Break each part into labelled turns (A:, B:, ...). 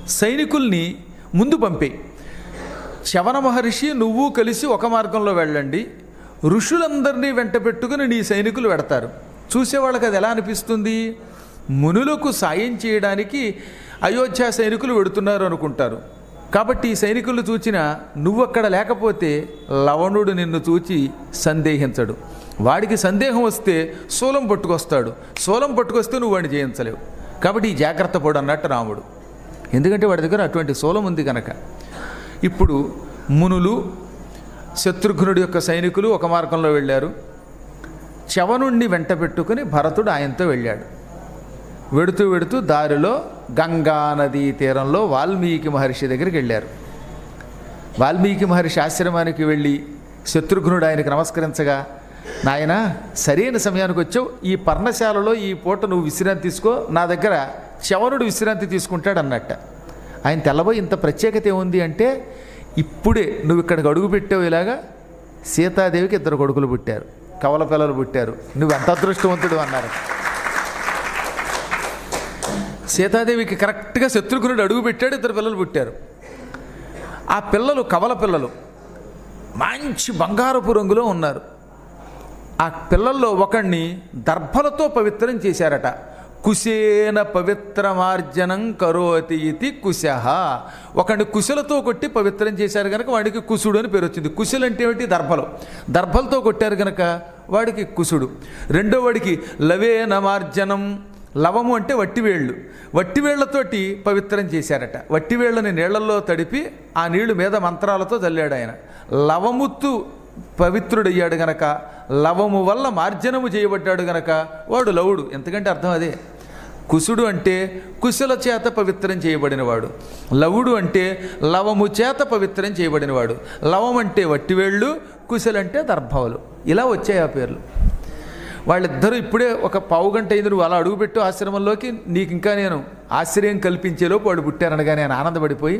A: సైనికుల్ని ముందు పంపే శవన మహర్షి నువ్వు కలిసి ఒక మార్గంలో వెళ్ళండి ఋషులందరినీ వెంట పెట్టుకుని నీ సైనికులు వెడతారు చూసేవాళ్ళకి అది ఎలా అనిపిస్తుంది మునులకు సాయం చేయడానికి అయోధ్య సైనికులు వెడుతున్నారు అనుకుంటారు కాబట్టి ఈ సైనికులు చూచిన నువ్వు అక్కడ లేకపోతే లవణుడు నిన్ను చూచి సందేహించడు వాడికి సందేహం వస్తే శూలం పట్టుకొస్తాడు శూలం పట్టుకొస్తే నువ్వు వాడిని జయించలేవు కాబట్టి ఈ జాగ్రత్త పడు అన్నట్టు రాముడు ఎందుకంటే వాడి దగ్గర అటువంటి శూలం ఉంది కనుక ఇప్పుడు మునులు శత్రుఘ్నుడి యొక్క సైనికులు ఒక మార్గంలో వెళ్ళారు చవనుణ్ణి వెంట పెట్టుకుని భరతుడు ఆయనతో వెళ్ళాడు వెడుతూ వెడుతూ దారిలో గంగా నదీ తీరంలో వాల్మీకి మహర్షి దగ్గరికి వెళ్ళారు వాల్మీకి మహర్షి ఆశ్రమానికి వెళ్ళి శత్రుఘ్నుడు ఆయనకు నమస్కరించగా నాయన సరైన సమయానికి వచ్చావు ఈ పర్ణశాలలో ఈ పూట నువ్వు విశ్రాంతి తీసుకో నా దగ్గర చవనుడు విశ్రాంతి తీసుకుంటాడు అన్నట్ట ఆయన తెల్లబోయి ఇంత ప్రత్యేకత ఏముంది అంటే ఇప్పుడే నువ్వు ఇక్కడికి అడుగు పెట్టావు ఇలాగా సీతాదేవికి ఇద్దరు కొడుకులు పుట్టారు కవల పిల్లలు పుట్టారు నువ్వు ఎంత అదృష్టవంతుడు అన్నారు సీతాదేవికి కరెక్ట్గా శత్రుఘ్నుడు అడుగు పెట్టాడు ఇద్దరు పిల్లలు పుట్టారు ఆ పిల్లలు కవల పిల్లలు మంచి బంగారపు రంగులో ఉన్నారు ఆ పిల్లల్లో ఒకణ్ణి దర్భలతో పవిత్రం చేశారట కుశేన పవిత్రమార్జనం కరోతి ఇది కుశః ఒకడిని కుశలతో కొట్టి పవిత్రం చేశారు కనుక వాడికి కుశుడు అని పేరు వచ్చింది కుశలు అంటే ఏమిటి దర్భలు దర్భలతో కొట్టారు కనుక వాడికి కుశుడు రెండో వాడికి లవేనమార్జనం లవము అంటే వట్టివేళ్ళు వట్టివేళ్లతోటి పవిత్రం చేశారట వట్టివేళ్ళని నీళ్లలో తడిపి ఆ నీళ్లు మీద మంత్రాలతో చల్లాడు ఆయన లవముత్తు పవిత్రుడయ్యాడు గనక లవము వల్ల మార్జనము చేయబడ్డాడు గనక వాడు లవుడు ఎంతకంటే అర్థం అదే కుశుడు అంటే కుశల చేత పవిత్రం చేయబడినవాడు లవుడు అంటే లవము చేత పవిత్రం చేయబడినవాడు లవం అంటే వట్టివేళ్ళు కుశలంటే దర్భవలు ఇలా వచ్చాయి ఆ పేర్లు వాళ్ళిద్దరూ ఇప్పుడే ఒక పావు గంట అయింది నువ్వు అలా అడుగుపెట్టు ఆశ్రమంలోకి నీకు ఇంకా నేను ఆశ్రయం కల్పించేలోపు వాడు పుట్టారనగా నేను ఆనందపడిపోయి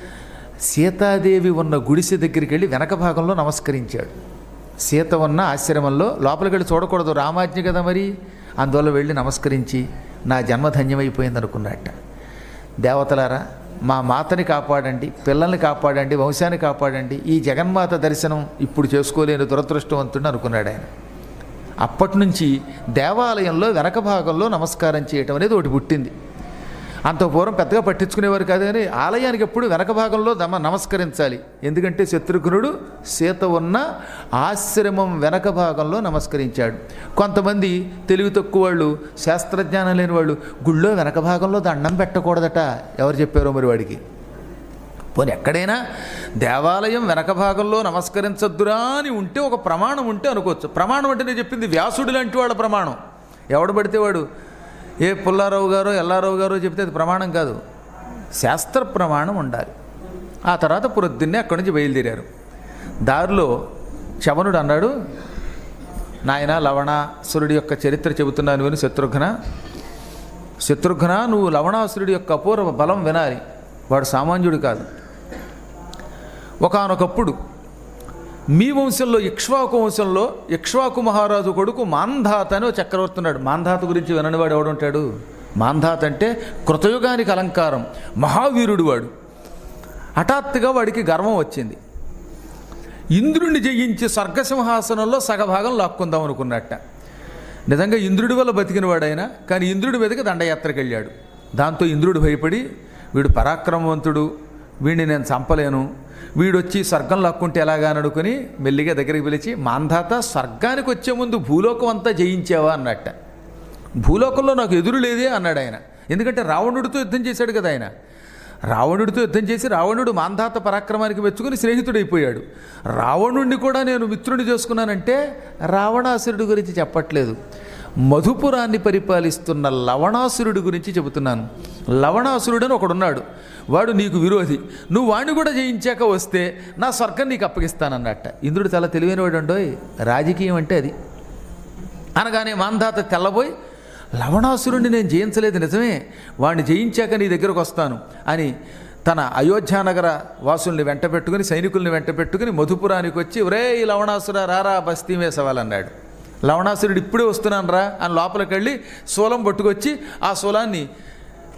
A: సీతాదేవి ఉన్న గుడిసె దగ్గరికి వెళ్ళి వెనక భాగంలో నమస్కరించాడు సీత ఉన్న ఆశ్రమంలో లోపలికి వెళ్ళి చూడకూడదు రామాజ్ఞ కదా మరి అందువల్ల వెళ్ళి నమస్కరించి నా జన్మ ధన్యమైపోయింది అనుకున్నట్ట దేవతలారా మా మాతని కాపాడండి పిల్లల్ని కాపాడండి వంశాన్ని కాపాడండి ఈ జగన్మాత దర్శనం ఇప్పుడు చేసుకోలేని దురదృష్టవంతుడిని అనుకున్నాడు ఆయన అప్పటి నుంచి దేవాలయంలో వెనక భాగంలో నమస్కారం చేయటం అనేది ఒకటి పుట్టింది అంత పూర్వం పెద్దగా పట్టించుకునేవారు కాదు కానీ ఆలయానికి ఎప్పుడు వెనక భాగంలో దమ నమస్కరించాలి ఎందుకంటే శత్రుఘ్నుడు సీత ఉన్న ఆశ్రమం వెనక భాగంలో నమస్కరించాడు కొంతమంది తెలివి తక్కువ వాళ్ళు శాస్త్రజ్ఞానం లేని వాళ్ళు గుళ్ళో వెనక భాగంలో దండం పెట్టకూడదట ఎవరు చెప్పారో మరి వాడికి పోనీ ఎక్కడైనా దేవాలయం వెనక భాగంలో నమస్కరించద్దురా అని ఉంటే ఒక ప్రమాణం ఉంటే అనుకోవచ్చు ప్రమాణం అంటే నేను చెప్పింది వ్యాసుడు లాంటి వాళ్ళ ప్రమాణం ఎవడు పడితే వాడు ఏ పుల్లారావు గారో ఎల్లారావు గారో చెప్తే అది ప్రమాణం కాదు శాస్త్ర ప్రమాణం ఉండాలి ఆ తర్వాత పొద్దున్నే అక్కడి నుంచి బయలుదేరారు దారిలో చవనుడు అన్నాడు నాయన లవణాసురుడి యొక్క చరిత్ర చెబుతున్నాను విని శత్రుఘ్న శత్రుఘ్న నువ్వు లవణాసురుడి యొక్క అపూర్వ బలం వినాలి వాడు సామాన్యుడు కాదు ఒకానొకప్పుడు మీ వంశంలో ఇక్ష్వాకు వంశంలో ఇక్ష్వాకు మహారాజు కొడుకు మాంధాత అని ఒక చక్రవర్తి ఉన్నాడు మాంధాత గురించి విననివాడు ఎవడుంటాడు మాంధాత అంటే కృతయుగానికి అలంకారం మహావీరుడు వాడు హఠాత్తుగా వాడికి గర్వం వచ్చింది ఇంద్రుణ్ణి జయించి స్వర్గసింహాసనంలో సగభాగం లాక్కుందాం అనుకున్నట్ట నిజంగా ఇంద్రుడి వల్ల బతికిన వాడైనా కానీ ఇంద్రుడి మీదకి దండయాత్రకు వెళ్ళాడు దాంతో ఇంద్రుడు భయపడి వీడు పరాక్రమవంతుడు వీడిని నేను చంపలేను వీడొచ్చి స్వర్గం లాక్కుంటే ఎలాగా అని అనుకుని మెల్లిగా దగ్గరికి పిలిచి మాంధాత స్వర్గానికి వచ్చే ముందు భూలోకం అంతా జయించావా అన్నట్ట భూలోకంలో నాకు ఎదురు లేదే అన్నాడు ఆయన ఎందుకంటే రావణుడితో యుద్ధం చేశాడు కదా ఆయన రావణుడితో యుద్ధం చేసి రావణుడు మాంధాత పరాక్రమానికి మెచ్చుకుని స్నేహితుడైపోయాడు రావణుడిని కూడా నేను మిత్రుని చేసుకున్నానంటే రావణాసురుడి గురించి చెప్పట్లేదు మధుపురాన్ని పరిపాలిస్తున్న లవణాసురుడి గురించి చెబుతున్నాను లవణాసురుడు అని ఒకడున్నాడు వాడు నీకు విరోధి నువ్వు వాడిని కూడా జయించాక వస్తే నా స్వర్గం నీకు అప్పగిస్తానన్నట్ట ఇంద్రుడు చాలా తెలివైనవాడు అండోయ్ రాజకీయం అంటే అది అనగానే మాంధాత తెల్లబోయి లవణాసురుణ్ణి నేను జయించలేదు నిజమే వాడిని జయించాక నీ దగ్గరకు వస్తాను అని తన అయోధ్యానగర వాసుల్ని వెంట పెట్టుకుని సైనికుల్ని వెంట పెట్టుకుని మధుపురానికి వచ్చి ఒరే ఈ లవణాసుర రారా బస్తీ వేసవాలన్నాడు లవణాసురుడు ఇప్పుడే వస్తున్నాను రా అని లోపలికి వెళ్ళి శూలం పట్టుకొచ్చి ఆ శూలాన్ని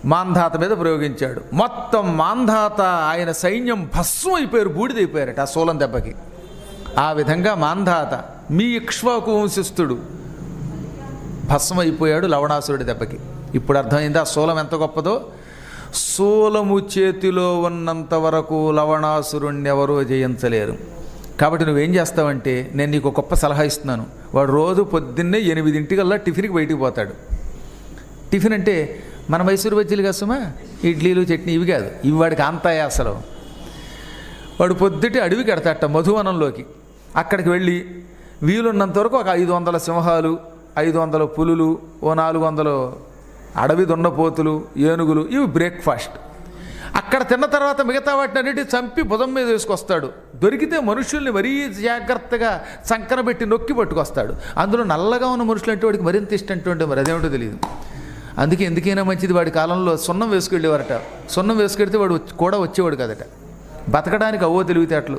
A: మాంధాత మీద ప్రయోగించాడు మొత్తం మాంధాత ఆయన సైన్యం భస్మం అయిపోయారు బూడిదైపోయారట ఆ శూలం దెబ్బకి ఆ విధంగా మాంధాత మీ ఇక్ష్వాకు వంశస్థుడు భస్మైపోయాడు లవణాసురుడి దెబ్బకి ఇప్పుడు అర్థమైంది ఆ శూలం ఎంత గొప్పదో శూలము చేతిలో ఉన్నంత వరకు లవణాసురుణ్ణి ఎవరూ జయించలేరు కాబట్టి నువ్వేం చేస్తావంటే నేను నీకు ఒక గొప్ప సలహా ఇస్తున్నాను వాడు రోజు పొద్దున్నే ఎనిమిదింటికల్లా టిఫిన్కి బయటికి పోతాడు టిఫిన్ అంటే మన మైసూరు బజ్జీలు కసమా ఇడ్లీలు చట్నీ ఇవి కాదు ఇవి వాడికి అంతాయ అసలు వాడు పొద్దుటి అడవికి ఎడతాట మధువనంలోకి అక్కడికి వెళ్ళి వీలున్నంత వరకు ఒక ఐదు వందల సింహాలు ఐదు వందల పులులు ఓ నాలుగు వందలు అడవి దున్నపోతులు ఏనుగులు ఇవి బ్రేక్ఫాస్ట్ అక్కడ తిన్న తర్వాత మిగతా వాటిని అన్నిటి చంపి భుజం మీద వేసుకొస్తాడు దొరికితే మనుషుల్ని మరీ జాగ్రత్తగా సంకన పెట్టి నొక్కి పట్టుకొస్తాడు అందులో నల్లగా ఉన్న మనుషులు అంటే వాడికి మరింత ఇష్టం అంటే మరి అదేమిటో తెలియదు అందుకే ఎందుకైనా మంచిది వాడి కాలంలో సున్నం వేసుకెళ్ళేవారట సున్నం వేసుకెడితే వాడు వచ్చి- కూడా వచ్చేవాడు కదట బతకడానికి అవో తెలివితేటలు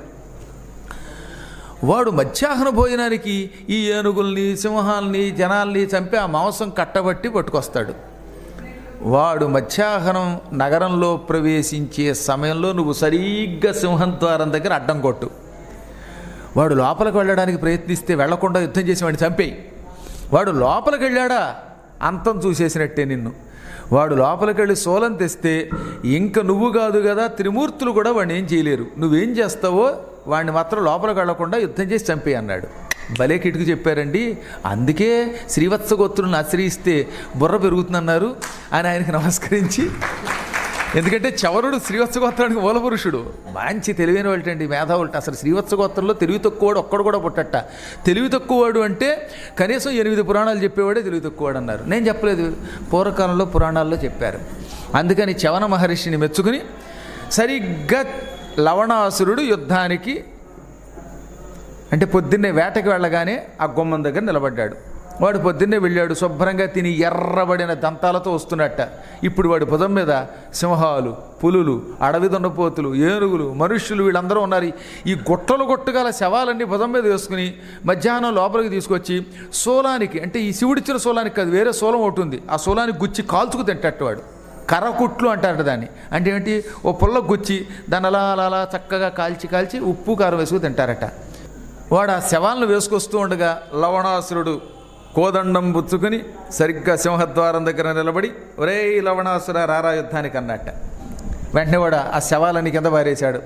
A: వాడు మధ్యాహ్న భోజనానికి ఈ ఏనుగుల్ని సింహాల్ని జనాల్ని చంపి ఆ మాంసం కట్టబట్టి పట్టుకొస్తాడు వాడు మధ్యాహ్నం నగరంలో ప్రవేశించే సమయంలో నువ్వు సరిగ్గా సింహం ద్వారం దగ్గర అడ్డం కొట్టు వాడు లోపలికి వెళ్ళడానికి ప్రయత్నిస్తే వెళ్లకుండా యుద్ధం చేసి వాడిని చంపేయి వాడు లోపలికి వెళ్ళాడా అంతం చూసేసినట్టే నిన్ను వాడు లోపలికి వెళ్ళి సోలం తెస్తే ఇంక నువ్వు కాదు కదా త్రిమూర్తులు కూడా వాడిని ఏం చేయలేరు నువ్వేం చేస్తావో వాడిని మాత్రం లోపలికి వెళ్లకుండా యుద్ధం చేసి చంపేయి అన్నాడు భలే కిటుకు చెప్పారండి అందుకే శ్రీవత్స గోత్రులను ఆశ్రయిస్తే బుర్ర పెరుగుతుందన్నారు అని ఆయనకి నమస్కరించి ఎందుకంటే చవరుడు శ్రీవత్స గోత్రానికి మూలపురుషుడు మంచి తెలివైన వాళ్ళండి మేధావులట అసలు శ్రీవత్స గోత్రంలో తెలివి తక్కువవాడు ఒక్కడు కూడా పుట్టట తెలివి తక్కువవాడు అంటే కనీసం ఎనిమిది పురాణాలు చెప్పేవాడే తెలివి తక్కువవాడు అన్నారు నేను చెప్పలేదు పూర్వకాలంలో పురాణాల్లో చెప్పారు అందుకని చవన మహర్షిని మెచ్చుకుని సరిగ్గా లవణాసురుడు యుద్ధానికి అంటే పొద్దున్నే వేటకి వెళ్ళగానే ఆ గుమ్మం దగ్గర నిలబడ్డాడు వాడు పొద్దున్నే వెళ్ళాడు శుభ్రంగా తిని ఎర్రబడిన దంతాలతో వస్తున్నట్ట ఇప్పుడు వాడి భుజం మీద సింహాలు పులులు అడవి దున్నపోతులు ఏనుగులు మనుష్యులు వీళ్ళందరూ ఉన్నారు ఈ గుట్టలు గుట్టగల శవాలన్నీ భుజం మీద వేసుకుని మధ్యాహ్నం లోపలికి తీసుకొచ్చి సోలానికి అంటే ఈ శివుడిచ్చిన సోలానికి కాదు వేరే సోలం ఒకటి ఉంది ఆ సోలానికి గుచ్చి కాల్చుకు తింటట్టు వాడు కర్రకుట్లు అంటారట దాన్ని అంటే ఏంటి ఓ పుల్ల గుచ్చి దాన్ని అలా అలా అలా చక్కగా కాల్చి కాల్చి ఉప్పు కారం వేసుకు తింటారట వాడు ఆ శవాలను వేసుకొస్తూ ఉండగా లవణాసురుడు కోదండం పుచ్చుకుని సరిగ్గా సింహద్వారం దగ్గర నిలబడి ఒరే లవణాసుర రారా యుద్ధానికి అన్నట్ట వెంటనే వాడు ఆ శవాలని కింద పారేశాడు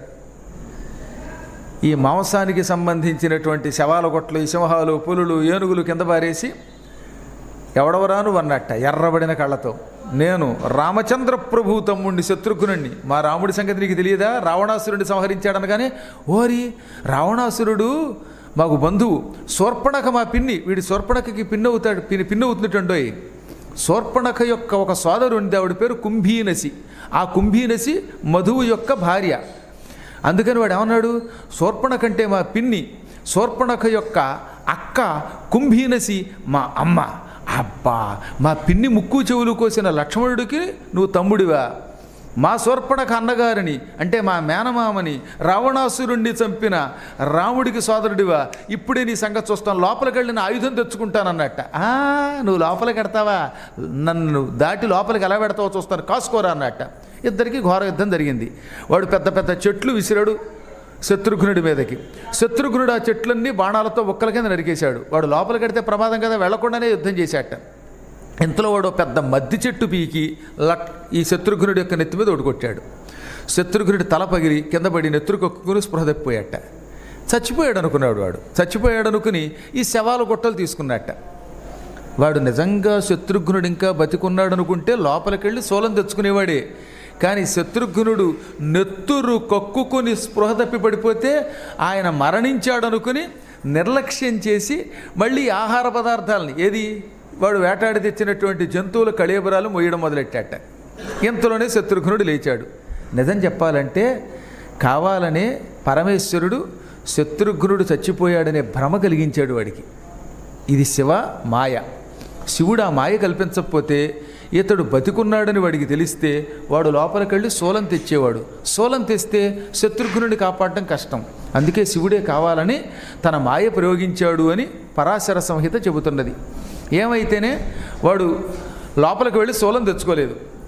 A: ఈ మాంసానికి సంబంధించినటువంటి శవాల కొట్లు ఈ సింహాలు పులులు ఏనుగులు కింద పారేసి ఎవడవరాను అన్నట్ట ఎర్రబడిన కళ్ళతో నేను రామచంద్ర ప్రభు తమ్ముడిని శత్రుఘ్నుణ్ణి మా రాముడి సంగతి నీకు తెలియదా రావణాసురుడిని సంహరించాడనగానే ఓరి రావణాసురుడు మాకు బంధువు శూర్పణక మా పిన్ని వీడి శూర్పణకకి పిన్ని అవుతాడు పిన్ని పిన్ని అవుతున్నట్టండోయ్ శూర్పణక యొక్క ఒక సోదరుంది ఆవిడ పేరు కుంభీనసి ఆ కుంభీనసి మధువు యొక్క భార్య అందుకని వాడు ఏమన్నాడు శూర్పణక అంటే మా పిన్ని శూర్పణక యొక్క అక్క కుంభీనసి మా అమ్మ అబ్బా మా పిన్ని ముక్కు చెవులు కోసిన లక్ష్మణుడికి నువ్వు తమ్ముడివా మా శూర్పణక అన్నగారిని అంటే మా మేనమామని రావణాసురుణ్ణి చంపిన రాముడికి సోదరుడివా ఇప్పుడే నీ సంగతి చూస్తాను లోపలికి వెళ్ళిన ఆయుధం తెచ్చుకుంటానన్నట్ట "ఆ, నువ్వు లోపలికి ఎడతావా నన్ను దాటి లోపలికి ఎలా పెడతావో చూస్తాను కాసుకోరా అన్నట్ట ఇద్దరికి ఘోర యుద్ధం జరిగింది వాడు పెద్ద పెద్ద చెట్లు విసిరాడు శత్రుఘ్నుడి మీదకి శత్రుఘ్నుడు ఆ చెట్లన్నీ బాణాలతో ఒక్కల కింద నరికేశాడు వాడు లోపలికి కడితే ప్రమాదం కదా వెళ్లకుండానే యుద్ధం చేశాట ఇంతలో వాడు పెద్ద మద్ది చెట్టు పీకి లక్ ఈ శత్రుఘ్నుడి యొక్క నెత్తి మీద ఒకటి కొట్టాడు శత్రుఘ్నుడి తల పగిలి కింద పడి నెత్తురు కొక్కుని స్పృహ తప్పిపోయాట చచ్చిపోయాడు అనుకున్నాడు వాడు చచ్చిపోయాడు అనుకుని ఈ శవాల గుట్టలు తీసుకున్నట్ట వాడు నిజంగా శత్రుఘ్నుడు ఇంకా బతికున్నాడు అనుకుంటే లోపలికెళ్ళి సోలం తెచ్చుకునేవాడే కానీ శత్రుఘ్నుడు నెత్తురు కక్కుకొని స్పృహ తప్పి పడిపోతే ఆయన మరణించాడు అనుకుని నిర్లక్ష్యం చేసి మళ్ళీ ఆహార పదార్థాలని ఏది వాడు వేటాడి తెచ్చినటువంటి జంతువుల కళేబరాలు మొయ్యడం మొదలెట్టాట ఇంతలోనే శత్రుఘ్నుడు లేచాడు నిజం చెప్పాలంటే కావాలనే పరమేశ్వరుడు శత్రుఘ్నుడు చచ్చిపోయాడనే భ్రమ కలిగించాడు వాడికి ఇది శివ మాయ శివుడు ఆ మాయ కల్పించకపోతే ఇతడు బతికున్నాడని వాడికి తెలిస్తే వాడు లోపలికెళ్ళి సోలం తెచ్చేవాడు సోలం తెస్తే శత్రుఘ్నుడిని కాపాడటం కష్టం అందుకే శివుడే కావాలని తన మాయ ప్రయోగించాడు అని పరాశర సంహిత చెబుతున్నది ఏమైతేనే వాడు లోపలికి వెళ్ళి సోలం తెచ్చుకోలేదు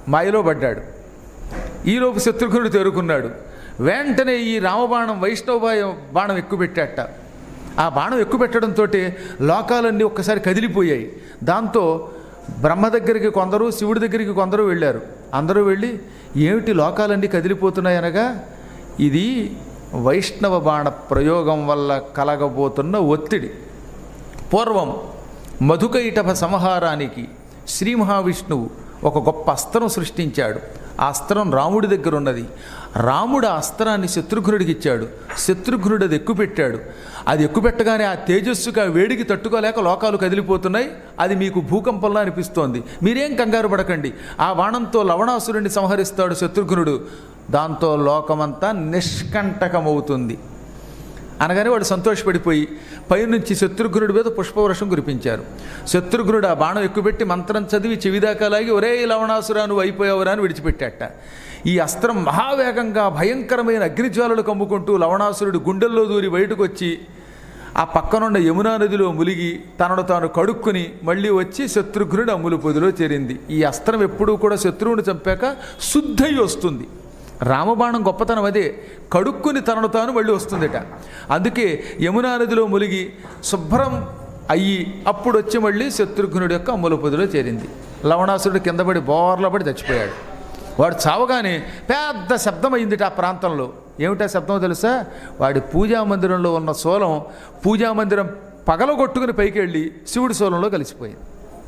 A: మాయలో పడ్డాడు ఈలోపు శత్రుఘ్నుడు తేరుకున్నాడు వెంటనే ఈ రామబాణం వైష్ణవ బా- బాణం ఎక్కుపెట్టాట ఆ బాణం ఎక్కుపెట్టడంతో లోకాలన్నీ ఒక్కసారి కదిలిపోయాయి దాంతో బ్రహ్మ దగ్గరికి కొందరు శివుడి దగ్గరికి కొందరు వెళ్ళారు అందరూ వెళ్ళి ఏమిటి లోకాలన్నీ కదిలిపోతున్నాయి అనగా ఇది వైష్ణవ బాణ ప్రయోగం వల్ల కలగబోతున్న ఒత్తిడి పూర్వం మధుకైటభ సంహారానికి శ్రీ మహావిష్ణువు ఒక గొప్ప అస్త్రం సృష్టించాడు ఆ అస్త్రం రాముడి దగ్గర ఉన్నది రాముడు ఆ అస్త్రాన్ని శత్రుఘ్నుడికి ఇచ్చాడు శత్రుఘ్నుడు అది ఎక్కుపెట్టాడు అది ఎక్కుపెట్టగానే ఆ తేజస్సుకు ఆ వేడికి తట్టుకోలేక లోకాలు కదిలిపోతున్నాయి అది మీకు భూకంపంలా అనిపిస్తోంది మీరేం కంగారు పడకండి ఆ బాణంతో లవణాసురుడిని సంహరిస్తాడు శత్రుఘ్నుడు దాంతో లోకమంతా నిష్కంటకమవుతుంది అనగానే వాళ్ళు సంతోషపడిపోయి పైనుంచి శత్రుఘ్నుడి మీద పుష్పవృషం కురిపించారు శత్రుఘ్నుడు ఆ బాణం ఎక్కుపెట్టి మంత్రం చదివి చెవిదాకా లాగి ఒరే లవణాసురా నువ్వు అయిపోయావురా అని విడిచిపెట్టాట ఈ అస్త్రం మహావేగంగా భయంకరమైన అగ్నిజ్వాలలు కమ్ముకుంటూ లవణాసురుడు గుండెల్లో దూరి బయటకు వచ్చి ఆ పక్కనున్న యమునా నదిలో ములిగి తనను తాను కడుక్కుని మళ్ళీ వచ్చి శత్రుఘ్నుడు అమ్ముల పొదిలో చేరింది ఈ అస్త్రం ఎప్పుడూ కూడా శత్రువుని చంపాక శుద్ధయి వస్తుంది రామబాణం గొప్పతనం అదే కడుక్కుని తనను తాను మళ్ళీ వస్తుందట అందుకే యమునా నదిలో ములిగి శుభ్రం అయ్యి అప్పుడు వచ్చి మళ్ళీ శత్రుఘ్నుడి యొక్క అమ్ముల పొదిలో చేరింది లవణాసురుడు కింద పడి బోర్ల పడి చచ్చిపోయాడు వాడు చావగానే పెద్ద శబ్దం అయిందిట ఆ ప్రాంతంలో ఏమిటా శబ్దం తెలుసా వాడి పూజా మందిరంలో ఉన్న సోలం పూజా మందిరం పగలగొట్టుకుని పైకి వెళ్ళి శివుడి సోలంలో కలిసిపోయింది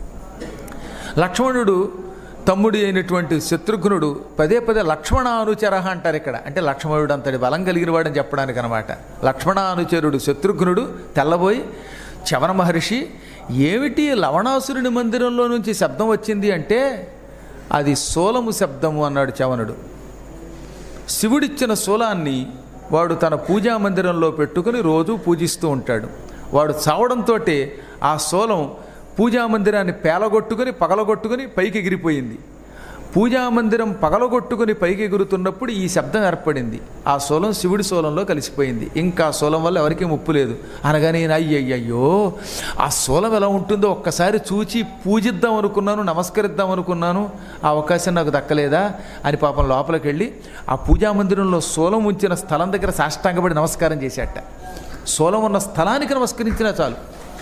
A: లక్ష్మణుడు తమ్ముడి అయినటువంటి శత్రుఘ్నుడు పదే పదే లక్ష్మణ అనుచర అంటారు ఇక్కడ అంటే లక్ష్మణుడు అంతటి బలం కలిగిన వాడని చెప్పడానికి అనమాట లక్ష్మణ అనుచరుడు శత్రుఘ్నుడు తెల్లబోయి చవన మహర్షి ఏమిటి లవణాసురుని మందిరంలో నుంచి శబ్దం వచ్చింది అంటే అది సోలము శబ్దము అన్నాడు చవనుడు శివుడిచ్చిన శూలాన్ని వాడు తన పూజా మందిరంలో పెట్టుకుని రోజు పూజిస్తూ ఉంటాడు వాడు చావడంతో ఆ శూలం పూజా మందిరాన్ని పేలగొట్టుకుని పగలగొట్టుకుని పైకి ఎగిరిపోయింది పూజా మందిరం పగలగొట్టుకుని పైకి ఎగురుతున్నప్పుడు ఈ శబ్దం ఏర్పడింది ఆ శూలం శివుడి శూలంలో కలిసిపోయింది ఇంకా ఆ శూలం వల్ల ఎవరికీ ముప్పు లేదు అనగానే నేను అయ్యయ్యో ఆ శూలం ఎలా ఉంటుందో ఒక్కసారి చూచి పూజిద్దాం అనుకున్నాను నమస్కరిద్దాం అనుకున్నాను ఆ అవకాశం నాకు దక్కలేదా అని పాపం లోపలికి వెళ్ళి ఆ పూజా మందిరంలో శూలం ఉంచిన స్థలం దగ్గర సాష్టాంగపడి నమస్కారం చేశాట శూలం ఉన్న స్థలానికి నమస్కరించినా చాలు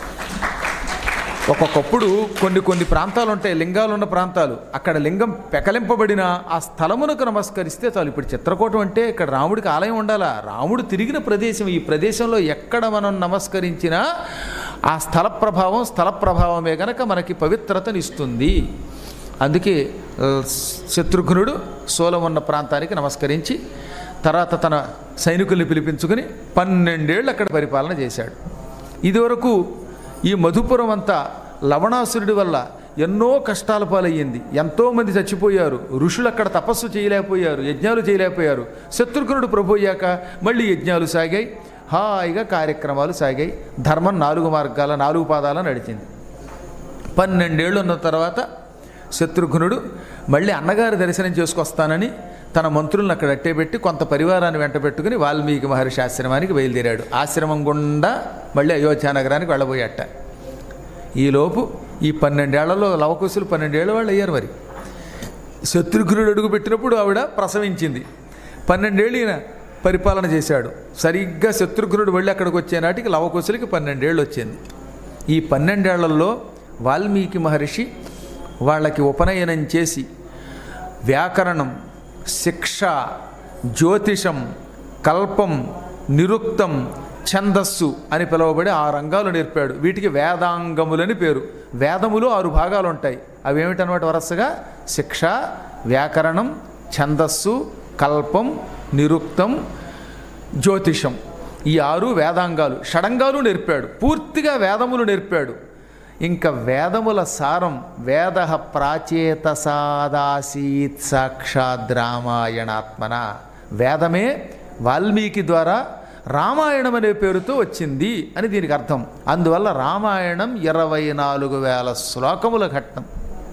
A: ఒక్కొక్కప్పుడు కొన్ని కొన్ని ప్రాంతాలు ఉంటాయి లింగాలు ఉన్న ప్రాంతాలు అక్కడ లింగం పెకలింపబడిన ఆ స్థలమునకు నమస్కరిస్తే చాలు ఇప్పుడు చిత్రకూటం అంటే ఇక్కడ రాముడికి ఆలయం ఉండాలా రాముడు తిరిగిన ప్రదేశం ఈ ప్రదేశంలో ఎక్కడ మనం నమస్కరించినా ఆ స్థల ప్రభావం స్థల ప్రభావమే గనక మనకి పవిత్రతనిస్తుంది అందుకే ఆ, శత్రుఘ్నుడు సోలం ఉన్న ప్రాంతానికి నమస్కరించి తర్వాత తన సైనికుల్ని పిలిపించుకుని పన్నెండేళ్ళు అక్కడ పరిపాలన చేశాడు ఇదివరకు ఈ మధుపురం అంతా లవణాసురుడి వల్ల ఎన్నో కష్టాల పాలయ్యింది ఎంతోమంది చచ్చిపోయారు ఋషులు అక్కడ తపస్సు చేయలేకపోయారు యజ్ఞాలు చేయలేకపోయారు శత్రుఘ్నుడు ప్రభు అయ్యాక మళ్ళీ యజ్ఞాలు సాగాయి హాయిగా కార్యక్రమాలు సాగాయి ధర్మం నాలుగు మార్గాల నాలుగు పాదాల నడిచింది పన్నెండేళ్ళు ఉన్న తర్వాత శత్రుఘ్నుడు మళ్ళీ అన్నగారి దర్శనం చేసుకొస్తానని తన మంత్రులను అక్కడ అట్టేపెట్టి కొంత పరివారాన్ని వెంట పెట్టుకుని వాల్మీకి మహర్షి ఆశ్రమానికి బయలుదేరాడు ఆశ్రమం గుండా మళ్ళీ అయోధ్య నగరానికి వెళ్ళబోయాట ఈలోపు ఈ పన్నెండేళ్లలో లవకుశులు పన్నెండేళ్ల వాళ్ళు అయ్యారు మరి శత్రుఘ్నుడు అడుగు పెట్టినప్పుడు ఆవిడ ప్రసవించింది పన్నెండేళ్ళు ఈయన పరిపాలన చేశాడు సరిగ్గా శత్రుఘ్నుడు వెళ్ళి అక్కడికి వచ్చే నాటికి లవకుశులకి పన్నెండేళ్ళు వచ్చింది ఈ పన్నెండేళ్లలో వాల్మీకి మహర్షి వాళ్ళకి ఉపనయనం చేసి వ్యాకరణం శిక్ష జ్యోతిషం కల్పం నిరుక్తం ఛందస్సు అని పిలువబడే ఆ రంగాలు నేర్పాడు వీటికి వేదాంగములని పేరు వేదములు ఆరు భాగాలు ఉంటాయి అవి ఏమిటనమాట వరసగా శిక్ష వ్యాకరణం ఛందస్సు కల్పం నిరుక్తం జ్యోతిషం ఈ ఆరు వేదాంగాలు షడంగాలు నేర్పాడు పూర్తిగా వేదములు నేర్పాడు ఇంకా వేదముల సారం వేద ప్రాచేత సాదాసీత్ సాక్షాద్ రామాయణాత్మన వేదమే వాల్మీకి ద్వారా రామాయణం అనే పేరుతో వచ్చింది అని దీనికి అర్థం అందువల్ల రామాయణం ఇరవై నాలుగు వేల శ్లోకముల ఘట్టం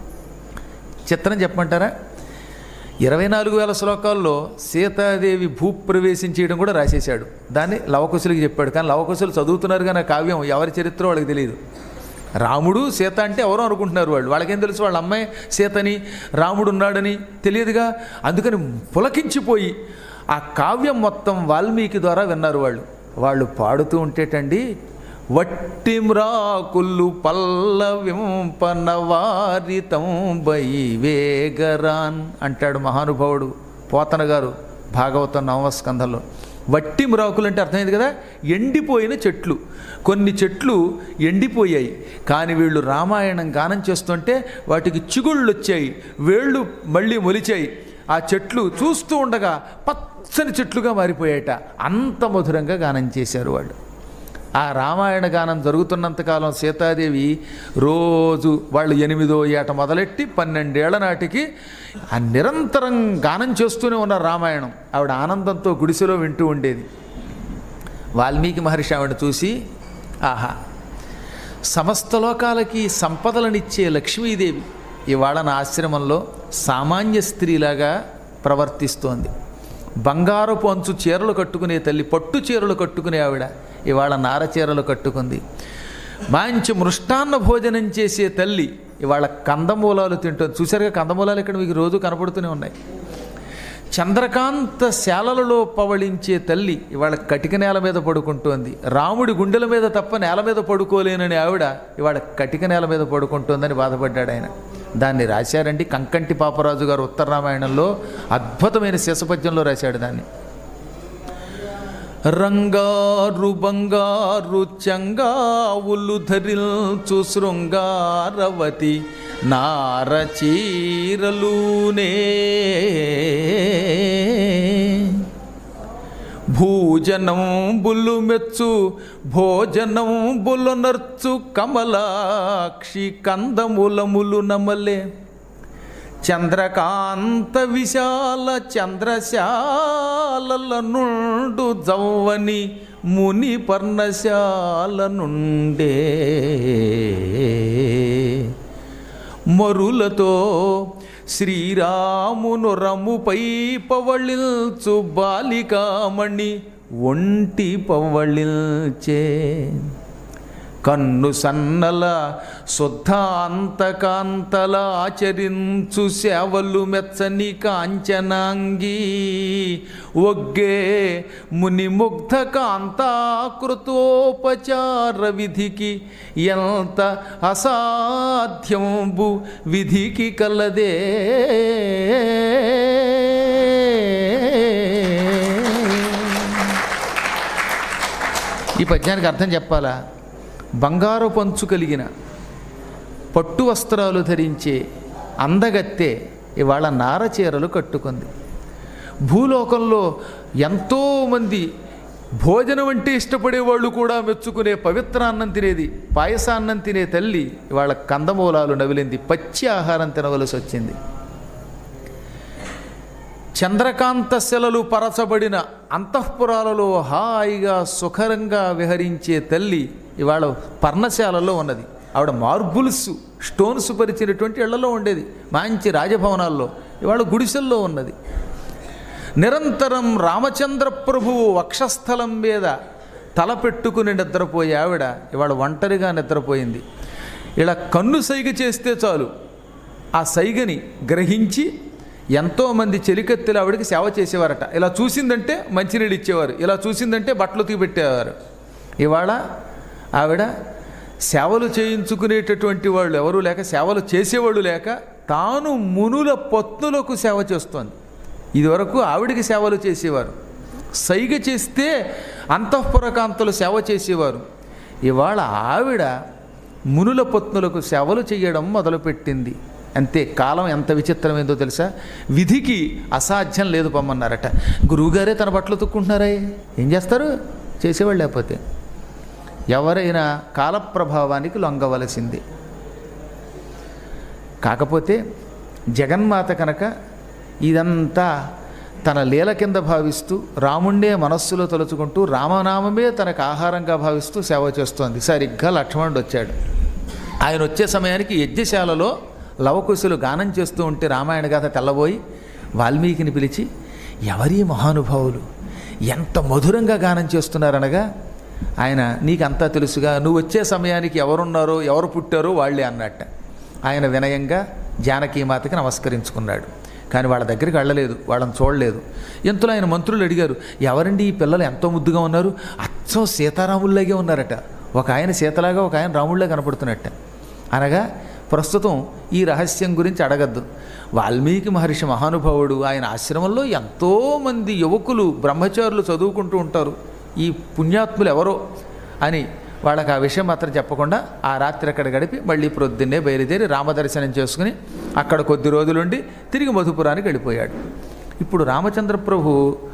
A: చిత్రం చెప్పమంటారా ఇరవై నాలుగు వేల శ్లోకాల్లో సీతాదేవి భూప్రవేశం చేయడం కూడా రాసేశాడు దాన్ని లవకుశులకి చెప్పాడు కానీ లవకుశులు చదువుతున్నారు కానీ ఆ కావ్యం ఎవరి చరిత్ర వాళ్ళకి తెలియదు రాముడు సీత అంటే ఎవరో అనుకుంటున్నారు వాళ్ళు వాళ్ళకేం తెలుసు వాళ్ళ అమ్మాయి సీతని రాముడు ఉన్నాడని తెలియదుగా అందుకని పులకించిపోయి ఆ కావ్యం మొత్తం వాల్మీకి ద్వారా విన్నారు వాళ్ళు వాళ్ళు పాడుతూ ఉంటేటండి వట్టి మ్రాకులు పల్లవింపన వారితం బై వేగరాన్ అంటాడు మహానుభావుడు పోతన గారు భాగవతం నవమస్కంధంలో వట్టి మ్రాకులు అంటే అర్థమైంది కదా ఎండిపోయిన చెట్లు కొన్ని చెట్లు ఎండిపోయాయి కానీ వీళ్ళు రామాయణం గానం చేస్తుంటే వాటికి చిగుళ్ళు వచ్చాయి వేళ్ళు మళ్ళీ మొలిచాయి ఆ చెట్లు చూస్తూ ఉండగా పచ్చని చెట్లుగా మారిపోయాయట అంత మధురంగా గానం చేశారు వాళ్ళు ఆ రామాయణ గానం జరుగుతున్నంతకాలం సీతాదేవి రోజు వాళ్ళు ఎనిమిదో ఏట మొదలెట్టి పన్నెండేళ్ల నాటికి ఆ నిరంతరం గానం చేస్తూనే ఉన్నారు రామాయణం ఆవిడ ఆనందంతో గుడిసెలో వింటూ ఉండేది వాల్మీకి మహర్షి ఆవిడ చూసి ఆహా సమస్త లోకాలకి సంపదలనిచ్చే లక్ష్మీదేవి ఇవాళ నా ఆశ్రమంలో సామాన్య స్త్రీలాగా ప్రవర్తిస్తోంది బంగారపు అంచు చీరలు కట్టుకునే తల్లి పట్టు చీరలు కట్టుకునే ఆవిడ ఇవాళ నార చీరలు కట్టుకుంది మంచి మృష్టాన్న భోజనం చేసే తల్లి ఇవాళ కందమూలాలు తింటుంది చూసారుగా కందమూలాలు ఇక్కడ మీకు రోజు కనపడుతూనే ఉన్నాయి చంద్రకాంత శాలలలో పవళించే తల్లి ఇవాళ కటిక నేల మీద పడుకుంటోంది రాముడి గుండెల మీద తప్ప నేల మీద పడుకోలేనని ఆవిడ ఇవాళ కటిక నేల మీద పడుకుంటోందని బాధపడ్డాడు ఆయన దాన్ని రాశారండి కంకంటి పాపరాజు గారు ఉత్తర రామాయణంలో అద్భుతమైన శేషపద్యంలో రాశాడు దాన్ని రంగారు బంగారు చంగావులు ధరిల్చు శృంగారవతి నార చీరలునే భూజనం బుల్లు మెచ్చు భోజనం బుల్లు నర్చు కమలాక్షి కందములములు నమలే చంద్రకాంత విశాల చంద్రశాలల నుండు జవ్వని ముని పర్ణశాల నుండే మరులతో శ్రీరామును రముపై పవళిల్చు బాలికామణి ఒంటి పవళిల్చే కన్ను సన్నల శుద్ధాంతకాంతల ఆచరించు సేవలు మెచ్చని కాంచనాంగి ఒగ్గే ముని ముగ్ధ కాంతాకృతోపచార విధికి ఎంత అసాధ్యంబు విధికి కలదే ఈ పద్యానికి అర్థం చెప్పాలా బంగారు పంచు కలిగిన పట్టు వస్త్రాలు ధరించే అందగత్తె ఇవాళ నార చీరలు కట్టుకుంది భూలోకంలో ఎంతోమంది భోజనం అంటే ఇష్టపడే వాళ్ళు కూడా మెచ్చుకునే పవిత్రాన్నం తినేది పాయసాన్నం తినే తల్లి ఇవాళ కందమూలాలు నవిలింది పచ్చి ఆహారం తినవలసి వచ్చింది చంద్రకాంత శిలలు పరచబడిన అంతఃపురాలలో హాయిగా సుఖరంగా విహరించే తల్లి ఇవాళ పర్ణశాలలో ఉన్నది ఆవిడ మార్బుల్స్ స్టోన్స్ పరిచినటువంటి ఇళ్లలో ఉండేది మంచి రాజభవనాల్లో ఇవాళ గుడిసెల్లో ఉన్నది నిరంతరం రామచంద్ర ప్రభువు వక్షస్థలం మీద తల పెట్టుకుని నిద్రపోయే ఆవిడ ఇవాళ ఒంటరిగా నిద్రపోయింది ఇలా కన్ను సైగ చేస్తే చాలు ఆ సైగని గ్రహించి ఎంతోమంది చెలికత్తెలు ఆవిడకి సేవ చేసేవారట ఇలా చూసిందంటే మంచినీళ్ళు ఇచ్చేవారు ఇలా చూసిందంటే బట్టలు తీపెట్టేవారు ఇవాళ ఆవిడ సేవలు చేయించుకునేటటువంటి వాళ్ళు ఎవరు లేక సేవలు చేసేవాళ్ళు లేక తాను మునుల పత్నులకు సేవ చేస్తోంది ఇదివరకు ఆవిడికి సేవలు చేసేవారు సైగ చేస్తే అంతఃపురకాంతలు సేవ చేసేవారు ఇవాళ ఆవిడ మునుల పత్నులకు సేవలు చేయడం మొదలుపెట్టింది అంతే కాలం ఎంత విచిత్రమైందో తెలుసా విధికి అసాధ్యం లేదు పొమ్మన్నారట గురువుగారే తన బట్టలు తుక్కుంటున్నారే ఏం చేస్తారు చేసేవాళ్ళు లేకపోతే ఎవరైనా కాలప్రభావానికి లొంగవలసింది కాకపోతే జగన్మాత కనుక ఇదంతా తన లీల కింద భావిస్తూ రాముణ్ణే మనస్సులో తలుచుకుంటూ రామనామమే తనకు ఆహారంగా భావిస్తూ సేవ చేస్తోంది సరిగ్గా లక్ష్మణుడు వచ్చాడు ఆయన వచ్చే సమయానికి యజ్ఞశాలలో లవకుశులు గానం చేస్తూ ఉంటే రామాయణ గాథ తెల్లబోయి వాల్మీకిని పిలిచి ఎవరీ మహానుభావులు ఎంత మధురంగా గానం చేస్తున్నారనగా ఆయన నీకంతా తెలుసుగా నువ్వు వచ్చే సమయానికి ఎవరున్నారో ఎవరు పుట్టారో వాళ్ళే అన్నట్ట ఆయన వినయంగా జానకీమాతకి నమస్కరించుకున్నాడు కానీ వాళ్ళ దగ్గరికి వెళ్ళలేదు వాళ్ళని చూడలేదు ఇంతలో ఆయన మంత్రులు అడిగారు ఎవరండి ఈ పిల్లలు ఎంతో ముద్దుగా ఉన్నారు అచ్చం సీతారాముల్లాగే ఉన్నారట ఒక ఆయన సీతలాగా ఒక ఆయన రాముళ్ళే కనపడుతున్నట్ట అనగా ప్రస్తుతం ఈ రహస్యం గురించి అడగద్దు వాల్మీకి మహర్షి మహానుభావుడు ఆయన ఆశ్రమంలో ఎంతోమంది యువకులు బ్రహ్మచారులు చదువుకుంటూ ఉంటారు ఈ పుణ్యాత్ములు ఎవరో అని వాళ్ళకి ఆ విషయం మాత్రం చెప్పకుండా ఆ రాత్రి అక్కడ గడిపి మళ్ళీ ప్రొద్దున్నే బయలుదేరి రామదర్శనం చేసుకుని అక్కడ కొద్ది రోజులుండి తిరిగి మధుపురానికి వెళ్ళిపోయాడు ఇప్పుడు రామచంద్ర ప్రభు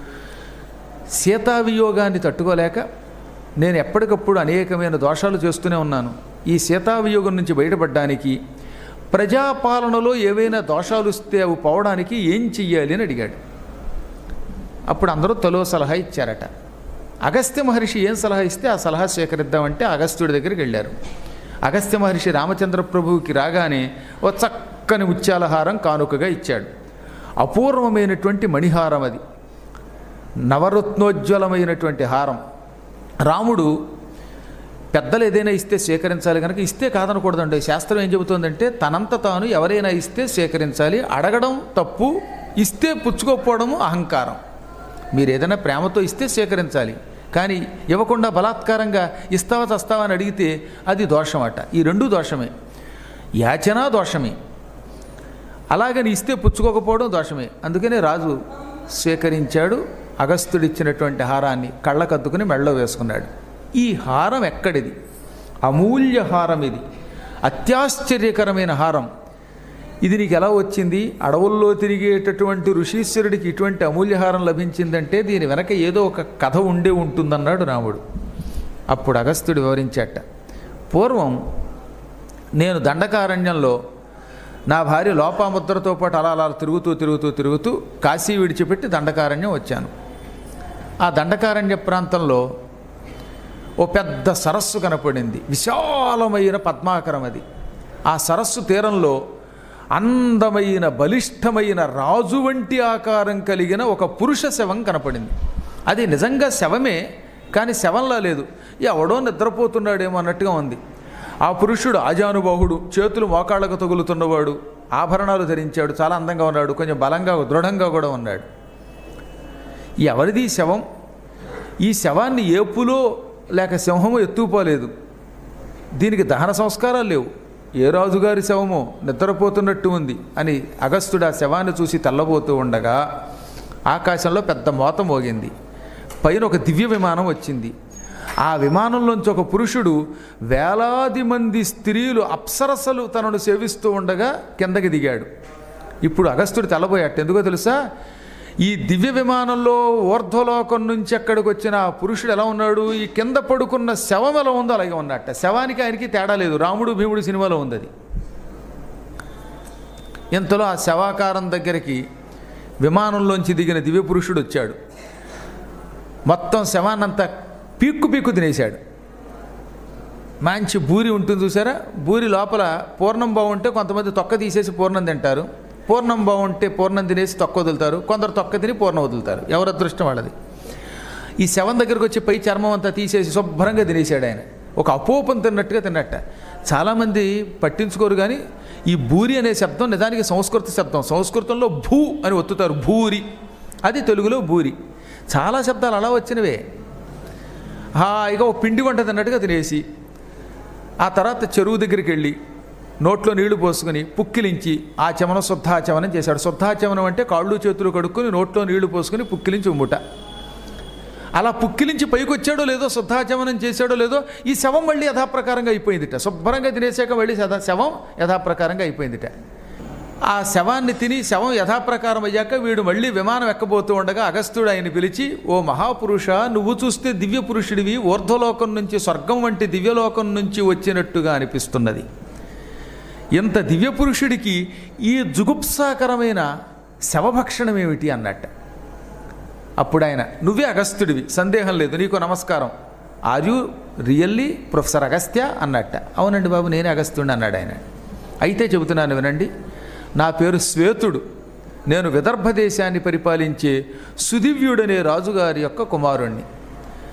A: సీతావియోగాన్ని తట్టుకోలేక నేను ఎప్పటికప్పుడు అనేకమైన దోషాలు చేస్తూనే ఉన్నాను ఈ సీతావియోగం నుంచి బయటపడడానికి ప్రజాపాలనలో ఏవైనా దోషాలు వస్తే అవి పోవడానికి ఏం చెయ్యాలి అని అడిగాడు అప్పుడు అందరూ తలో సలహా ఇచ్చారట అగస్త్య మహర్షి ఏం సలహా ఇస్తే ఆ సలహా స్వీకరిద్దామంటే అగస్త్యుడి దగ్గరికి వెళ్ళారు అగస్త్య మహర్షి రామచంద్ర ప్రభువుకి రాగానే ఓ చక్కని ముత్యాలహారం కానుకగా ఇచ్చాడు అపూర్వమైనటువంటి మణిహారం అది నవరత్నోజ్వలమైనటువంటి హారం రాముడు పెద్దలు ఏదైనా ఇస్తే స్వీకరించాలి కనుక ఇస్తే కాదనకూడదండి శాస్త్రం ఏం చెబుతోందంటే తనంత తాను ఎవరైనా ఇస్తే స్వీకరించాలి అడగడం తప్పు ఇస్తే పుచ్చుకోకపోవడము అహంకారం మీరు ఏదైనా ప్రేమతో ఇస్తే స్వీకరించాలి కానీ ఇవ్వకుండా బలాత్కారంగా ఇస్తావా చస్తావా అని అడిగితే అది దోషమట ఈ రెండు దోషమే యాచన దోషమే అలాగని ఇస్తే పుచ్చుకోకపోవడం దోషమే అందుకనే రాజు స్వీకరించాడు అగస్త్యుడిచ్చినటువంటి హారాన్ని కళ్ళకద్దుకుని మెళ్ళలో వేసుకున్నాడు ఈ హారం ఎక్కడిది అమూల్య హారం ఇది అత్యాశ్చర్యకరమైన హారం ఇది నీకు ఎలా వచ్చింది అడవుల్లో తిరిగేటటువంటి ఋషీశ్వరుడికి ఇటువంటి అమూల్యహారం లభించిందంటే దీని వెనక ఏదో ఒక కథ ఉండే ఉంటుందన్నాడు రాముడు అప్పుడు అగస్త్యుడు వివరించాట పూర్వం నేను దండకారణ్యంలో నా భార్య లోపాముద్రతో పాటు అలా అలా తిరుగుతూ తిరుగుతూ తిరుగుతూ కాశీ విడిచిపెట్టి దండకారణ్యం వచ్చాను ఆ దండకారణ్య ప్రాంతంలో ఓ పెద్ద సరస్సు కనపడింది విశాలమైన పద్మాకరం అది ఆ సరస్సు తీరంలో అందమైన బలిష్టమైన రాజు వంటి ఆకారం కలిగిన ఒక పురుష శవం కనపడింది అది నిజంగా శవమే కానీ శవంలా లేదు ఎవడో నిద్రపోతున్నాడేమో అన్నట్టుగా ఉంది ఆ పురుషుడు ఆజానుబాహుడు చేతులు మోకాళ్ళకు తగులుతున్నవాడు ఆభరణాలు ధరించాడు చాలా అందంగా ఉన్నాడు కొంచెం బలంగా దృఢంగా కూడా ఉన్నాడు ఎవరిది ఈ శవం ఈ శవాన్ని ఏపులో లేక సింహము ఎత్తుకుపోలేదు దీనికి దహన సంస్కారాలు లేవు ఏ రాజుగారి శవమో నిద్రపోతున్నట్టు ఉంది అని అగస్త్యుడు ఆ శవాన్ని చూసి తెల్లబోతూ ఉండగా ఆకాశంలో పెద్ద మోత మోగింది పైన ఒక దివ్య విమానం వచ్చింది ఆ విమానంలోంచి ఒక పురుషుడు వేలాది మంది స్త్రీలు అప్సరసలు తనను సేవిస్తూ ఉండగా కిందకి దిగాడు ఇప్పుడు అగస్త్యుడు తెల్లబోయాట ఎందుకో తెలుసా ఈ దివ్య విమానంలో ఊర్ధ్వలోకం నుంచి అక్కడికి వచ్చిన ఆ పురుషుడు ఎలా ఉన్నాడు ఈ కింద పడుకున్న శవం ఎలా ఉందో అలాగే ఉన్నట్ట శవానికి ఆయనకి తేడా లేదు రాముడు భీముడు సినిమాలో ఉంది అది ఇంతలో ఆ శవాకారం దగ్గరికి విమానంలోంచి దిగిన దివ్య పురుషుడు వచ్చాడు మొత్తం శవాన్నంతా పీక్కు పీక్కు తినేశాడు మంచి బూరి ఉంటుంది చూసారా బూరి లోపల పూర్ణం బాగుంటే కొంతమంది తొక్క తీసేసి పూర్ణం తింటారు పూర్ణం బాగుంటే పూర్ణం తినేసి తొక్క వదులుతారు కొందరు తొక్క తిని పూర్ణం వదులుతారు ఎవరి అదృష్టం వాళ్ళది ఈ శవం దగ్గరకు వచ్చి పై చర్మం అంతా తీసేసి శుభ్రంగా తినేసాడు ఆయన ఒక అపోపం తిన్నట్టుగా తిన్నట్ట చాలామంది పట్టించుకోరు కానీ ఈ భూరి అనే శబ్దం నిజానికి సంస్కృత శబ్దం సంస్కృతంలో భూ అని ఒత్తుతారు భూరి అది తెలుగులో భూరి చాలా శబ్దాలు అలా వచ్చినవే హాయిగా ఒక పిండి వంట తిన్నట్టుగా తినేసి ఆ తర్వాత చెరువు దగ్గరికి వెళ్ళి నోట్లో నీళ్లు పోసుకుని పుక్కిలించి ఆ చమనం శుద్ధాచమనం చేశాడు శుద్ధాచమనం అంటే కాళ్ళు చేతులు కడుక్కొని నోట్లో నీళ్లు పోసుకుని పుక్కిలించి ఉమ్ముట అలా పుక్కిలించి పైకి వచ్చాడో లేదో శుద్ధాచమనం చేశాడో లేదో ఈ శవం మళ్ళీ యథాప్రకారంగా అయిపోయిందిట శుభ్రంగా తినేసాక మళ్ళీ సదా శవం యథాప్రకారంగా అయిపోయిందిట ఆ శవాన్ని తిని శవం యథాప్రకారం అయ్యాక వీడు మళ్ళీ విమానం ఎక్కబోతూ ఉండగా అగస్త్యుడు ఆయన పిలిచి ఓ మహాపురుష నువ్వు చూస్తే దివ్య పురుషుడివి ఊర్ధ్వలోకం నుంచి స్వర్గం వంటి దివ్యలోకం నుంచి వచ్చినట్టుగా అనిపిస్తున్నది ఇంత దివ్య పురుషుడికి ఈ జుగుప్సాకరమైన శవభక్షణం ఏమిటి అన్నట్ట అప్పుడు ఆయన నువ్వే అగస్త్యుడివి సందేహం లేదు నీకు నమస్కారం are you really professor Agastya అన్నట్ట అవునండి బాబు నేనే అగస్త్యుడిని అన్నాడు ఆయన అయితే చెబుతున్నాను వినండి నా పేరు శ్వేతుడు నేను విదర్భ దేశాన్ని పరిపాలించే సుదివ్యుడనే రాజుగారి యొక్క కుమారుణ్ణి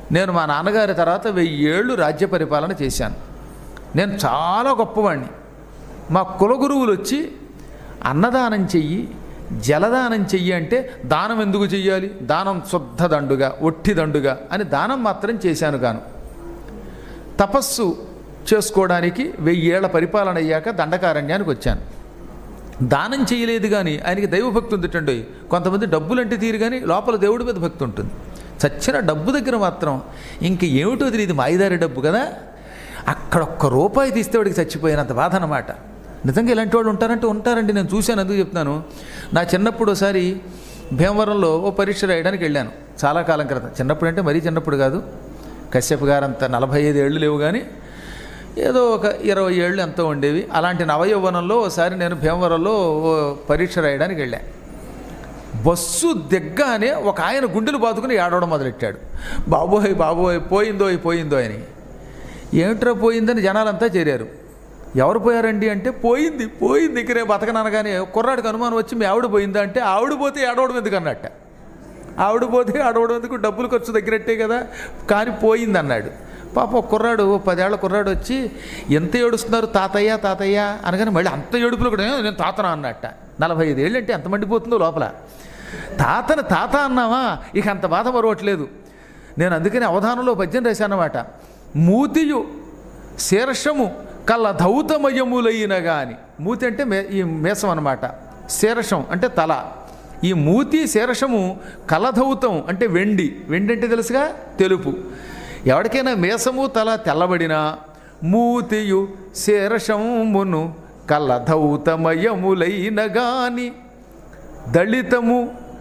A: నేను మా నాన్నగారి తర్వాత వెయ్యి ఏళ్ళు రాజ్య పరిపాలన చేశాను నేను చాలా గొప్పవాణ్ణి మా కులగురువులు వచ్చి అన్నదానం చెయ్యి జలదానం చెయ్యి అంటే దానం ఎందుకు చెయ్యాలి దానం శుద్ధ దండుగా ఒట్టి దండుగా అని దానం మాత్రం చేశాను గాను తపస్సు చేసుకోవడానికి వెయ్యేళ్ల పరిపాలన అయ్యాక దండకారణ్యానికి వచ్చాను దానం చేయలేదు కానీ ఆయనకి దైవభక్తి ఉందిటండి కొంతమంది డబ్బులంటే తీరు కానీ లోపల దేవుడి మీద భక్తి ఉంటుంది చచ్చిన డబ్బు దగ్గర మాత్రం ఇంక ఏమిటో తెలియదు మాయిదారి డబ్బు కదా అక్కడ ఒక్క రూపాయి తీస్తే వాడికి చచ్చిపోయినంత బాధ అనమాట నిజంగా ఇలాంటి వాళ్ళు ఉంటారంటే ఉంటారండి నేను చూశాను అందుకు చెప్తున్నాను నా చిన్నప్పుడు ఒకసారి భీమవరంలో ఓ పరీక్ష రాయడానికి వెళ్ళాను చాలా కాలం క్రితం చిన్నప్పుడు అంటే మరీ చిన్నప్పుడు కాదు కశ్యప్ గారు అంత నలభై ఐదు ఏళ్ళు లేవు కానీ ఏదో ఒక ఇరవై ఏళ్ళు ఎంతో ఉండేవి అలాంటి నవయౌవనంలో ఒకసారి నేను భీమవరంలో ఓ పరీక్ష రాయడానికి వెళ్ళా బస్సు దిగ్గానే ఒక ఆయన గుండెలు బాదుకుని ఏడవడం మొదలెట్టాడు బాబోయ్ బాబోయ్ పోయిందో పోయిందో అని ఏమిట్రా పోయిందని జనాలంతా చేరారు ఎవరు పోయారండి అంటే పోయింది పోయింది ఇక్కడే బతకననగానే కుర్రాడికి అనుమానం వచ్చి మీ ఆవిడ పోయిందా అంటే ఆవిడ పోతే ఏడవడం ఎందుకు అన్నట్ట ఆవిడ పోతే ఆడవడం ఎందుకు డబ్బులు ఖర్చు దగ్గరట్టే కదా కానీ పోయింది అన్నాడు పాప ఒక కుర్రాడు ఓ పదేళ్ల కుర్రాడు వచ్చి ఎంత ఏడుస్తున్నారు తాతయ్య తాతయ్య అనగానే మళ్ళీ అంత ఏడుపులు కూడా "ఏ, నేను తాతనా అన్నట్ట నలభై ఐదు ఏళ్ళు అంటే ఎంత మండిపోతుందో లోపల తాతని తాత అన్నావా ఇక అంత బాధ మరవట్లేదు నేను అందుకని అవధానంలో పద్యం రాశానమాట మూతియు శీర్షము కళ్ళ ధౌతమయములైన గాని మూతి అంటే మే ఈ మేసం అన్నమాట శీర్షం అంటే తల ఈ మూతి శీర్షము కలధౌతం అంటే వెండి వెండి అంటే తెలుసుగా తెలుపు ఎవరికైనా మేసము తల తెల్లబడినా మూతియు శీర్షమును కలధౌతమయములైన గాని దళితము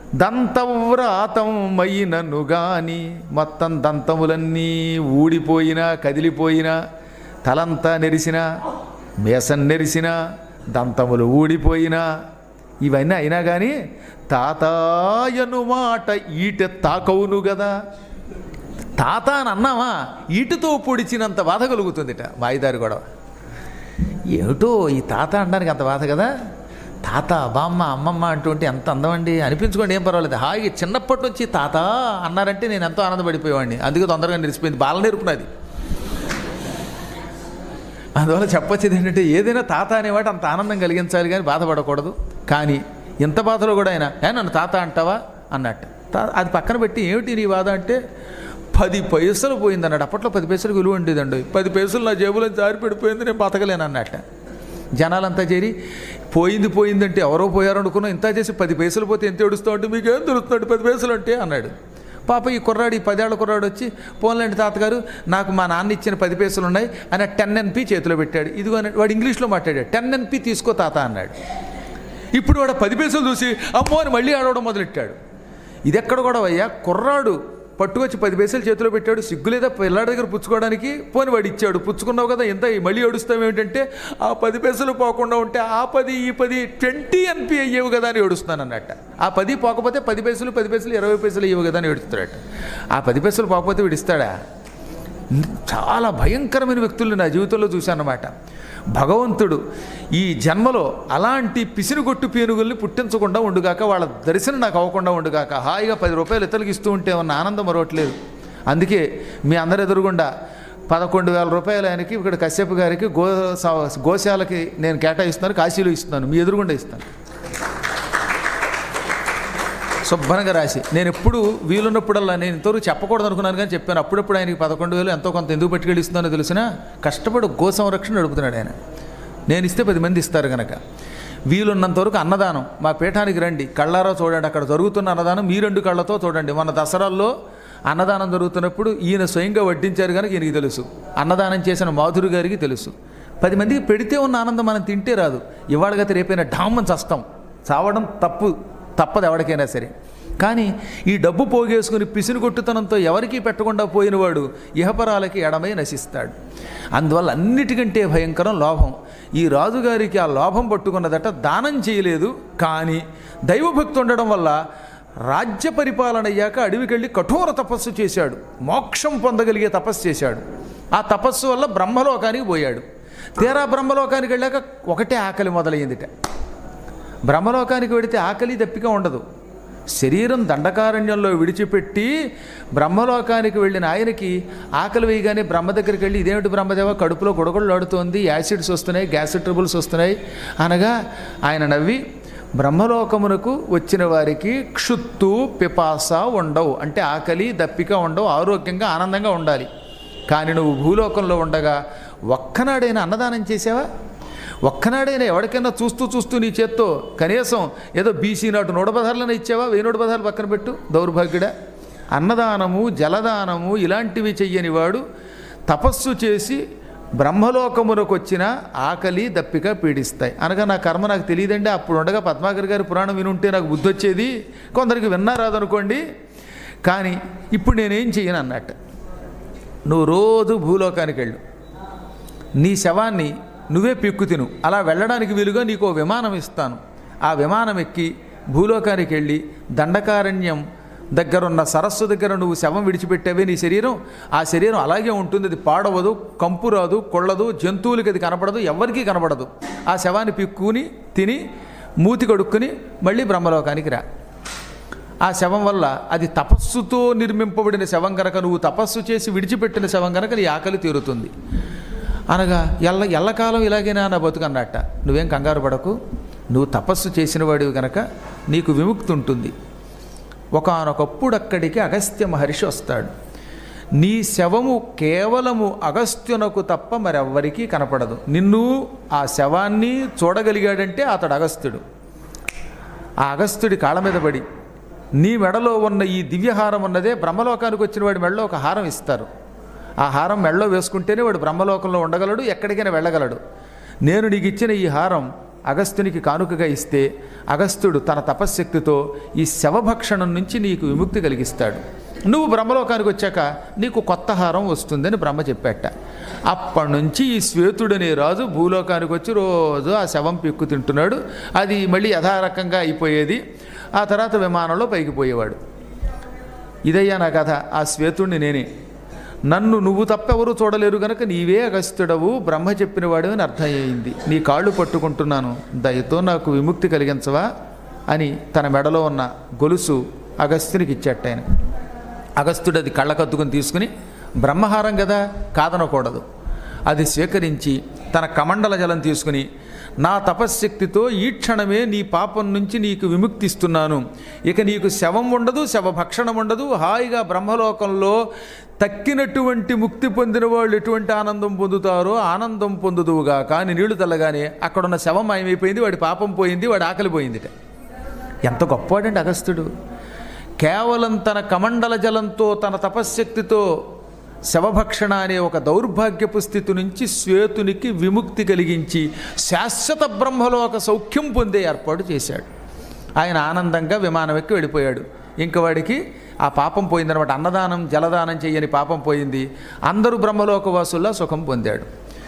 A: దంతవ్రాతమైనను గాని మొత్తం దంతములన్నీ ఊడిపోయినా కదిలిపోయినా తలంతా నెరిసినా మేసం నెరిసినా దంతములు ఊడిపోయినా ఇవన్నీ అయినా కానీ తాతాయను మాట ఈట తాకవును కదా తాత అని అన్నావా ఈటుతో పొడిచినంత బాధ కలుగుతుందిట వాయిదారి గొడవ ఏమిటో ఈ తాత అనడానికి అంత బాధ కదా తాత బామ్మ అమ్మమ్మ అంటుంటే ఎంత అందమండి అనిపించుకోండి ఏం పర్వాలేదు హాయిగా చిన్నప్పటి నుంచి తాత అన్నారంటే నేను ఎంతో ఆనందపడిపోయేవాడిని అందుకే తొందరగా నిలిచిపోయింది బాల నేర్పునది అందువల్ల చెప్పొచ్చేది ఏంటంటే ఏదైనా తాత అనేవాడు అంత ఆనందం కలిగించాలి కానీ బాధపడకూడదు కానీ ఇంత బాధలో కూడా ఆయన ఏ నన్ను తాత అంటావా అన్నట్టు తా- అది పక్కన పెట్టి ఏమిటి నీ బాధ అంటే పది పైసలు పోయింది అన్నాడు అప్పట్లో పది పైసలు విలువ ఉండేదండి పది పైసలు నా జేబులో జారి పడిపోయింది నేను బతకలేను అన్నట్ట జనాలంతా చేరి పోయింది పోయిందంటే ఎవరో పోయారు అనుకున్నా ఇంత చేసి పది పైసలు పోతే ఎంత ఏడుస్తావు అంటే మీకేం తెలుస్తున్నాడు పది పైసలు అంటే అన్నాడు పాప ఈ కుర్రాడు ఈ పదేళ్ల కుర్రాడు వచ్చి పోన్లేండి తాతగారు నాకు మా నాన్న ఇచ్చిన పది పైసలు ఉన్నాయి అని టెన్ ఎన్పి చేతిలో పెట్టాడు ఇదిగో అని వాడు ఇంగ్లీష్లో మాట్లాడాడు టెన్ ఎన్పి తీసుకో తాత అన్నాడు ఇప్పుడు వాడు పది పైసలు చూసి అమ్మో అని మళ్ళీ ఆడవడం మొదలెట్టాడు ఇది ఎక్కడ కూడా అయ్యా కుర్రాడు పట్టుకొచ్చి పది పైసలు చేతిలో పెట్టాడు సిగ్గులేదా పిల్లాడి దగ్గర పుచ్చుకోవడానికి పోని వాడు ఇచ్చాడు పుచ్చుకున్నావు కదా ఎంత మళ్ళీ ఏడుస్తాం ఏమిటంటే ఆ పది పైసలు పోకుండా ఉంటే ఆ పది ఈ పది ట్వంటీ ఎన్పి అయ్యేవి కదా అని ఏడుస్తాను అన్నట్ట ఆ పది పోకపోతే పది పైసలు పది పైసలు ఇరవై పైసలు అయ్యేవి కదా అని ఏడుస్తాడట ఆ పది పైసలు పోకపోతే వీడు ఇస్తాడా చాలా భయంకరమైన వ్యక్తుల్ని నా జీవితంలో చూశానన్నమాట భగవంతుడు ఈ జన్మలో అలాంటి పిసినుగొట్టు పీనుగుల్ని పుట్టించకుండా ఉండుగాక వాళ్ళ దర్శనం నాకు అవ్వకుండా ఉండుగాక హాయిగా పది రూపాయలు ఇతరులకు ఇస్తూ ఉంటే ఉన్న ఆనందం మరవట్లేదు అందుకే మీ అందరి ఎదురుగుండా పదకొండు వేల రూపాయలు ఆయనకి ఇక్కడ కశ్యప్ గారికి గో స- గోశాలకి నేను కేటాయిస్తున్నాను కాశీలో ఇస్తున్నాను మీ ఎదురుగుండా ఇస్తాను శుభ్రంగా రాసి నేను ఎప్పుడు వీలున్నప్పుడల్లా నేను ఇంతవరకు చెప్పకూడదు అనుకున్నాను కానీ చెప్పాను అప్పుడప్పుడు ఆయనకి పదకొండు వేలు ఎంతో కొంత ఎందుకు పట్టుకెళ్ళి ఇస్తున్నానో తెలిసినా కష్టపడి గో సంరక్షణ నడుపుతున్నాడు ఆయన నేను ఇస్తే పది మంది ఇస్తారు కనుక వీలున్నంత వరకు అన్నదానం మా పీఠానికి రండి కళ్ళారా చూడండి అక్కడ జరుగుతున్న అన్నదానం మీ రెండు కళ్ళతో చూడండి మన దసరాల్లో అన్నదానం జరుగుతున్నప్పుడు ఈయన స్వయంగా వడ్డించారు కనుక ఈయనకి తెలుసు అన్నదానం చేసిన మాధురి గారికి తెలుసు పది మందికి పెడితే ఉన్న ఆనందం మనం తింటే రాదు ఇవాళ గత రేపైనా ఢామ్మని చస్తాం చావడం తప్పు తప్పదు ఎవరికైనా సరే కానీ ఈ డబ్బు పోగేసుకుని పిసిని కొట్టుతనంతో ఎవరికీ పెట్టకుండా పోయినవాడు ఇహపరాలకి ఎడమై నశిస్తాడు అందువల్ల అన్నిటికంటే భయంకరం లోభం ఈ రాజుగారికి ఆ లోభం పట్టుకున్నదట దానం చేయలేదు కానీ దైవభక్తి ఉండడం వల్ల రాజ్య పరిపాలన అయ్యాక అడవికెళ్ళి కఠోర తపస్సు చేశాడు మోక్షం పొందగలిగే తపస్సు చేశాడు ఆ తపస్సు వల్ల బ్రహ్మలోకానికి పోయాడు తీరా బ్రహ్మలోకానికి వెళ్ళాక ఒకటే ఆకలి మొదలయ్యిందిట బ్రహ్మలోకానికి వెడితే ఆకలి దప్పిక ఉండదు శరీరం దండకారణ్యంలో విడిచిపెట్టి బ్రహ్మలోకానికి వెళ్ళిన ఆయనకి ఆకలి వేయగానే బ్రహ్మ దగ్గరికి వెళ్ళి ఇదేమిటి బ్రహ్మదేవ కడుపులో గొడగొడలాడుతోంది యాసిడ్స్ వస్తున్నాయి గ్యాస్ ట్రబుల్స్ వస్తున్నాయి అనగా ఆయన నవ్వి బ్రహ్మలోకమునకు వచ్చిన వారికి క్షుత్తు పిపాస ఉండవు అంటే ఆకలి దప్పిక ఉండవు ఆరోగ్యంగా ఆనందంగా ఉండాలి కానీ నువ్వు భూలోకంలో ఉండగా ఒక్కనాడైనా అన్నదానం చేసావా ఒక్కనాడైనా ఎవరికైనా చూస్తూ చూస్తూ నీ చేత్తో కనీసం ఏదో బీసీ నాటు నూట పదార్లను ఇచ్చావా వెయ్యి నూట పదార్లు పక్కన పెట్టు దౌర్భాగ్యుడా అన్నదానము జలదానము ఇలాంటివి చెయ్యని వాడు తపస్సు చేసి బ్రహ్మలోకమునకు వచ్చిన ఆకలి దప్పిక పీడిస్తాయి అనగా నా కర్మ నాకు తెలియదండి అప్పుడు ఉండగా పద్మాకర్ గారి పురాణం వినుంటే నాకు బుద్ధి వచ్చేది కొందరికి విన్నారాదనుకోండి కానీ ఇప్పుడు నేనేం చెయ్యను అన్నట్టు నువ్వు రోజు భూలోకానికి వెళ్ళు నీ శవాన్ని నువ్వే పిక్కు తిను అలా వెళ్ళడానికి వీలుగా నీకు ఓ విమానం ఇస్తాను ఆ విమానం ఎక్కి భూలోకానికి వెళ్ళి దండకారణ్యం దగ్గరున్న సరస్సు దగ్గర నువ్వు శవం విడిచిపెట్టావే నీ శరీరం ఆ శరీరం అలాగే ఉంటుంది అది పాడవదు కంపు రాదు కొళ్ళదు జంతువులకి అది కనపడదు ఎవరికీ కనపడదు ఆ శవాన్ని పిక్కుని తిని మూతి కడుక్కుని మళ్ళీ బ్రహ్మలోకానికి రా ఆ శవం వల్ల అది తపస్సుతో నిర్మింపబడిన శవం కనుక నువ్వు తపస్సు చేసి విడిచిపెట్టిన శవం కనుక నీ ఆకలి తీరుతుంది అనగా ఎల్ల ఎల్లకాలం ఇలాగేనా నా బతుకు అన్నట్ట నువ్వేం కంగారు పడకు నువ్వు తపస్సు చేసిన వాడివి కనుక నీకు విముక్తి ఉంటుంది ఒకనొకప్పుడు అక్కడికి అగస్త్య మహర్షి వస్తాడు నీ శవము కేవలము అగస్త్యునకు తప్ప మరెవ్వరికీ కనపడదు నిన్ను ఆ శవాన్ని చూడగలిగాడంటే అతడు అగస్త్యుడు ఆ అగస్త్యుడి కాళ్ళ మీద పడి నీ మెడలో ఉన్న ఈ దివ్యహారం ఉన్నదే బ్రహ్మలోకానికి వచ్చిన వాడి మెడలో ఒక హారం ఇస్తారు ఆ హారం మెడలో వేసుకుంటేనే వాడు బ్రహ్మలోకంలో ఉండగలడు ఎక్కడికైనా వెళ్ళగలడు నేను నీకు ఇచ్చిన ఈ హారం అగస్త్యునికి కానుకగా ఇస్తే అగస్త్యుడు తన తపశ్శక్తితో ఈ శవభక్షణం నుంచి నీకు విముక్తి కలిగిస్తాడు నువ్వు బ్రహ్మలోకానికి వచ్చాక నీకు కొత్త హారం వస్తుందని బ్రహ్మ చెప్పాట అప్పటి నుంచి ఈ శ్వేతుడనే రాజు భూలోకానికి వచ్చి రోజు ఆ శవం పిక్కు తింటున్నాడు అది మళ్ళీ యథారకంగా అయిపోయేది ఆ తర్వాత విమానంలో పైకి పోయేవాడు ఇదయ్యా నా కథ ఆ శ్వేతుణ్ణి నేనే నన్ను నువ్వు తప్పెవరూ చూడలేరు గనక నీవే అగస్త్యుడవు బ్రహ్మ చెప్పిన వాడు అని అర్థమయ్యింది నీ కాళ్ళు పట్టుకుంటున్నాను దయతో నాకు విముక్తి కలిగించవా అని తన మెడలో ఉన్న గొలుసు అగస్త్యునికి ఇచ్చేట ఆయన అగస్త్యుడు అది కళ్ళకద్దుకుని తీసుకుని బ్రహ్మహారం కదా కాదనకూడదు అది స్వీకరించి తన కమండల జలం తీసుకుని నా తపశ్శక్తితో ఈ క్షణమే నీ పాపం నుంచి నీకు విముక్తిస్తున్నాను ఇక నీకు శవం ఉండదు శవభక్షణం ఉండదు హాయిగా బ్రహ్మలోకంలో తక్కినటువంటి ముక్తి పొందిన వాళ్ళు ఎటువంటి ఆనందం పొందుతారో ఆనందం పొందుదువుగా కానీ నీళ్లు తెల్లగానే అక్కడున్న శవం మాయమైపోయింది వాడి పాపం పోయింది వాడి ఆకలి పోయిందిట ఎంత గొప్పవాడండి అగస్త్యుడు కేవలం తన కమండల జలంతో తన తపశ్శక్తితో శవభక్షణ అనే ఒక దౌర్భాగ్యపు స్థితి నుంచి శ్వేతునికి విముక్తి కలిగించి శాశ్వత బ్రహ్మలోక సౌఖ్యం పొందే ఏర్పాటు చేశాడు ఆయన ఆనందంగా విమానం ఎక్కి వెళ్ళిపోయాడు ఇంక వాడికి ఆ పాపం పోయిందనమాట అన్నదానం జలదానం చేయని పాపం పోయింది అందరూ బ్రహ్మలోక వాసుల్లా సుఖం పొందాడు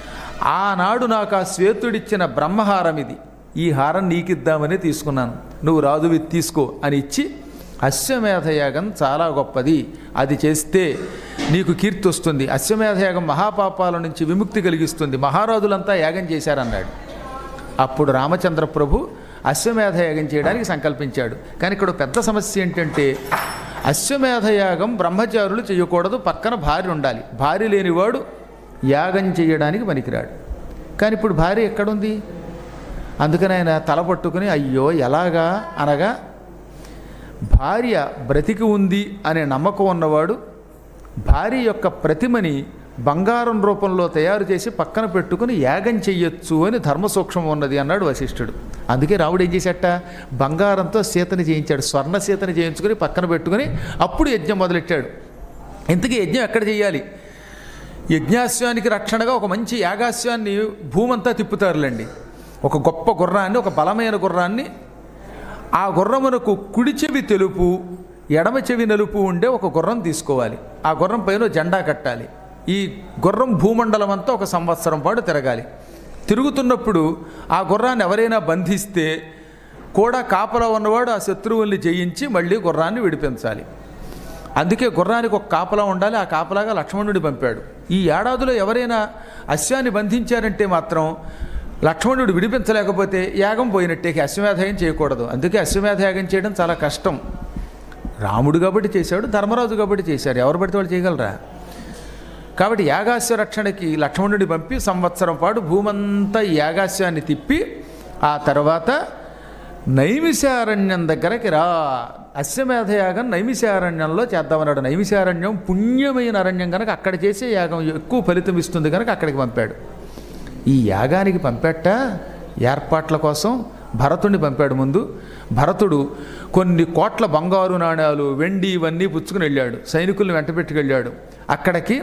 A: ఆనాడు నాకు ఆ శ్వేతుడిచ్చిన బ్రహ్మహారం ఇది ఈ హారం నీకిద్దామని తీసుకున్నాను నువ్వు రాజువి తీసుకో అని ఇచ్చి అశ్వమేధయాగం చాలా గొప్పది అది చేస్తే నీకు కీర్తి వస్తుంది అశ్వమేధయాగం మహాపాపాల నుంచి విముక్తి కలిగిస్తుంది మహారాజులంతా యాగం చేశారన్నాడు అప్పుడు రామచంద్ర ప్రభు అశ్వమేధయాగం చేయడానికి సంకల్పించాడు కానీ ఇక్కడ పెద్ద సమస్య ఏంటంటే అశ్వమేధయాగం బ్రహ్మచారులు చేయకూడదు పక్కన భార్య ఉండాలి భార్య లేనివాడు యాగం చేయడానికి పనికిరాడు కానీ ఇప్పుడు భార్య ఎక్కడుంది అందుకని ఆయన తల పట్టుకుని అయ్యో ఎలాగా అనగా భార్య బ్రతికి ఉంది అనే నమ్మకం ఉన్నవాడు భార్య యొక్క ప్రతిమని బంగారం రూపంలో తయారు చేసి పక్కన పెట్టుకుని యాగం చెయ్యొచ్చు అని ధర్మ సూక్ష్మం ఉన్నది అన్నాడు వశిష్ఠుడు అందుకే రాముడు ఏం చేశాట బంగారంతో సీతని చేయించాడు స్వర్ణ సీతని చేయించుకుని పక్కన పెట్టుకుని అప్పుడు యజ్ఞం మొదలెట్టాడు ఇంతకీ యజ్ఞం ఎక్కడ చేయాలి యజ్ఞాశ్వానికి రక్షణగా ఒక మంచి యాగాశ్వాన్ని భూమంతా తిప్పుతారులేండి ఒక గొప్ప గుర్రాన్ని ఒక బలమైన గుర్రాన్ని ఆ గుర్రమునకు కుడి చెవి తెలుపు ఎడమ చెవి నలుపు ఉండే ఒక గుర్రం తీసుకోవాలి ఆ గుర్రం పైన జెండా కట్టాలి ఈ గుర్రం భూమండలం అంతా ఒక సంవత్సరం పాటు తిరగాలి తిరుగుతున్నప్పుడు ఆ గుర్రాన్ని ఎవరైనా బంధిస్తే కూడా కాపలా ఉన్నవాడు ఆ శత్రువుల్ని జయించి మళ్ళీ గుర్రాన్ని విడిపించాలి అందుకే గుర్రానికి ఒక కాపలా ఉండాలి ఆ కాపలాగా లక్ష్మణుడిని పంపాడు ఈ ఏడాదిలో ఎవరైనా అశ్వాన్ని బంధించారంటే మాత్రం లక్ష్మణుడు విడిపించలేకపోతే యాగం పోయినట్టే అశ్వమేధయాగం చేయకూడదు అందుకే అశ్వమేధయాగం చేయడం చాలా కష్టం రాముడు కాబట్టి చేశాడు ధర్మరాజు కాబట్టి చేశారు ఎవరు పడితే వాళ్ళు చేయగలరా కాబట్టి యాగాస్య రక్షణకి లక్ష్మణుడిని పంపి సంవత్సరం పాటు భూమంతా ఈ యాగాస్యాన్ని తిప్పి ఆ తర్వాత నైమిషారణ్యం దగ్గరకి రా అశ్వమేధ యాగం నైమిషారణ్యంలో చేద్దామన్నాడు నైమిషారణ్యం పుణ్యమైన అరణ్యం కనుక అక్కడ చేసే యాగం ఎక్కువ ఫలితం ఇస్తుంది కనుక అక్కడికి పంపాడు ఈ యాగానికి పంపెట్ట ఏర్పాట్ల కోసం భరతుడిని పంపాడు ముందు భరతుడు కొన్ని కోట్ల బంగారు నాణ్యాలు వెండి ఇవన్నీ పుచ్చుకుని వెళ్ళాడు సైనికుల్ని వెంట పెట్టుకెళ్ళాడు అక్కడికి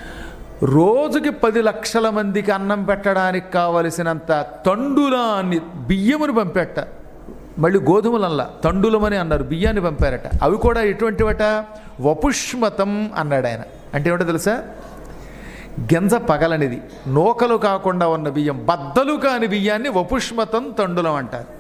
A: రోజుకి పది లక్షల మందికి అన్నం పెట్టడానికి కావలసినంత తండులాన్ని బియ్యమును పంపెట్ట మళ్ళీ గోధుమలల్లా తండులమని అన్నారు బియ్యాన్ని పంపారట అవి కూడా ఎటువంటివట వపుష్మతం అన్నాడు ఆయన అంటే ఏమిటో తెలుసా గింజ పగలనిది నూకలు కాకుండా ఉన్న బియ్యం బద్దలు కాని బియ్యాన్ని వపుష్మతం తండులం అంటారు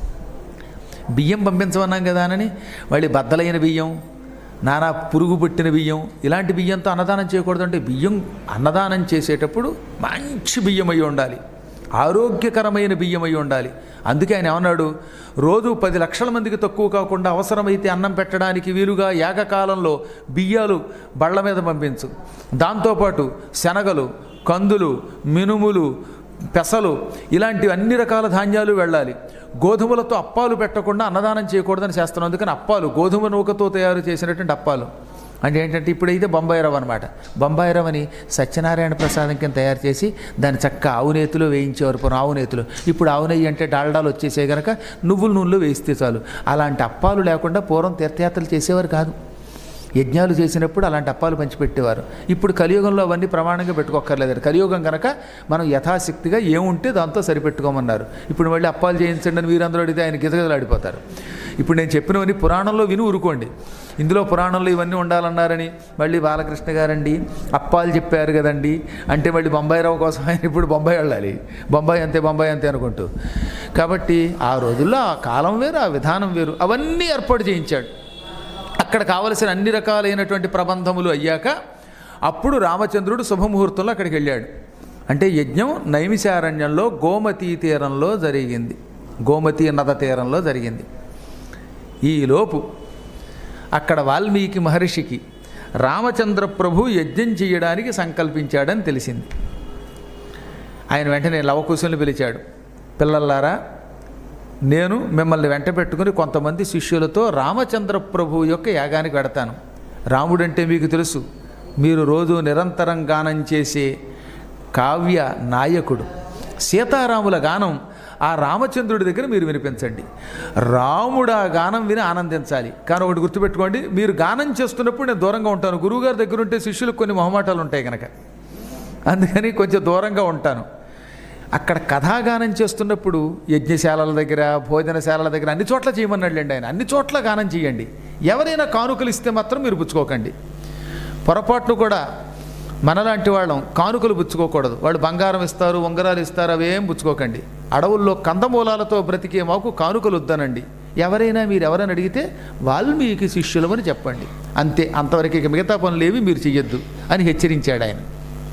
A: బియ్యం పంపించమన్నాం కదా అని మళ్ళీ బద్దలైన బియ్యం నానా పురుగు పుట్టిన బియ్యం ఇలాంటి బియ్యంతో అన్నదానం చేయకూడదు అంటే బియ్యం అన్నదానం చేసేటప్పుడు మంచి బియ్యం అయి ఉండాలి ఆరోగ్యకరమైన బియ్యం అయి ఉండాలి అందుకే ఆయన ఏమన్నాడు రోజు పది లక్షల మందికి తక్కువ కాకుండా అవసరమైతే అన్నం పెట్టడానికి వీలుగా యాగకాలంలో బియ్యాలు బళ్ళ మీద పంపించు దాంతోపాటు శనగలు కందులు మినుములు పెసలు ఇలాంటి అన్ని రకాల ధాన్యాలు వెళ్ళాలి గోధుమలతో అప్పాలు పెట్టకుండా అన్నదానం చేయకూడదని చేస్తున్నాం అందుకని అప్పాలు గోధుమ నూకతో తయారు చేసినటువంటి అప్పాలు అంటే ఏంటంటే ఇప్పుడైతే బొంబాయి రవ్వ అనమాట బొంబాయి రవ్వని సత్యనారాయణ ప్రసాదం కింద తయారు చేసి దాన్ని చక్క ఆవు నేతిలో వేయించేవారు పూర్వం ఆవు నేతిలో ఇప్పుడు ఆవు నెయ్యి అంటే డాల్డాలు వచ్చేసే కనుక నువ్వుల నూనెలో వేయిస్తే చాలు అలాంటి అప్పాలు లేకుండా పూర్వం తీర్థయాత్రలు చేసేవారు కాదు యజ్ఞాలు చేసినప్పుడు అలాంటి అప్పాలు పంచిపెట్టేవారు ఇప్పుడు కలియుగంలో అవన్నీ ప్రమాణంగా పెట్టుకోక్కర్లేదు కలియుగం కనుక మనం యథాశక్తిగా ఏముంటే దాంతో సరిపెట్టుకోమన్నారు ఇప్పుడు మళ్ళీ అప్పాలు చేయించండి అని వీరందరూ అడిగితే ఆయన గిజగిజలాడిపోతారు ఇప్పుడు నేను చెప్పినవన్నీ పురాణంలో విని ఊరుకోండి ఇందులో పురాణంలో ఇవన్నీ ఉండాలన్నారని మళ్ళీ బాలకృష్ణ గారండి అప్పాలు చెప్పారు కదండి అంటే మళ్ళీ బొంబాయి రవ్వ కోసం ఆయన ఇప్పుడు బొంబాయి వెళ్ళాలి బొంబాయి అంతే బొంబాయి అంతే అనుకుంటూ కాబట్టి ఆ రోజుల్లో ఆ కాలం వేరు ఆ విధానం వేరు అవన్నీ ఏర్పాటు చేయించాడు అక్కడ కావలసిన అన్ని రకాలైనటువంటి ప్రబంధములు అయ్యాక అప్పుడు రామచంద్రుడు శుభముహూర్తంలో అక్కడికి వెళ్ళాడు అంటే యజ్ఞం నైమిషారణ్యంలో గోమతీ తీరంలో జరిగింది గోమతీ నద తీరంలో జరిగింది ఈలోపు అక్కడ వాల్మీకి మహర్షికి రామచంద్ర ప్రభు యజ్ఞం చేయడానికి సంకల్పించాడని తెలిసింది ఆయన వెంటనే లవకుశుల్ని పిలిచాడు పిల్లలారా నేను మిమ్మల్ని వెంట పెట్టుకుని కొంతమంది శిష్యులతో రామచంద్ర ప్రభు యొక్క యాగానికి వెడతాను రాముడంటే మీకు తెలుసు మీరు రోజు నిరంతరం గానం చేసే కావ్య నాయకుడు సీతారాముల గానం ఆ రామచంద్రుడి దగ్గర మీరు వినిపించండి రాముడు ఆ గానం విని ఆనందించాలి కానీ ఒకటి గుర్తుపెట్టుకోండి మీరు గానం చేస్తున్నప్పుడు నేను దూరంగా ఉంటాను గురువుగారి దగ్గర ఉంటే శిష్యులకు కొన్ని మొహమాటాలు ఉంటాయి కనుక అందుకని కొంచెం దూరంగా ఉంటాను అక్కడ కథాగానం చేస్తున్నప్పుడు యజ్ఞశాలల దగ్గర భోజనశాలల దగ్గర అన్ని చోట్ల చేయమన్నాడులేండి ఆయన అన్ని చోట్ల గానం చేయండి ఎవరైనా కానుకలు ఇస్తే మాత్రం మీరు పుచ్చుకోకండి పొరపాట్లు కూడా మనలాంటి వాళ్ళం కానుకలు పుచ్చుకోకూడదు వాళ్ళు బంగారం ఇస్తారు ఉంగరాలు ఇస్తారు అవేం పుచ్చుకోకండి అడవుల్లో కందమూలాలతో బ్రతికే మాకు కానుకలు వద్దనండి ఎవరైనా మీరు ఎవరైనా అడిగితే వాల్మీకి శిష్యులమని చెప్పండి అంతే అంతవరకు ఇక మిగతా పనులు ఏవి మీరు చెయ్యొద్దు అని హెచ్చరించాడు ఆయన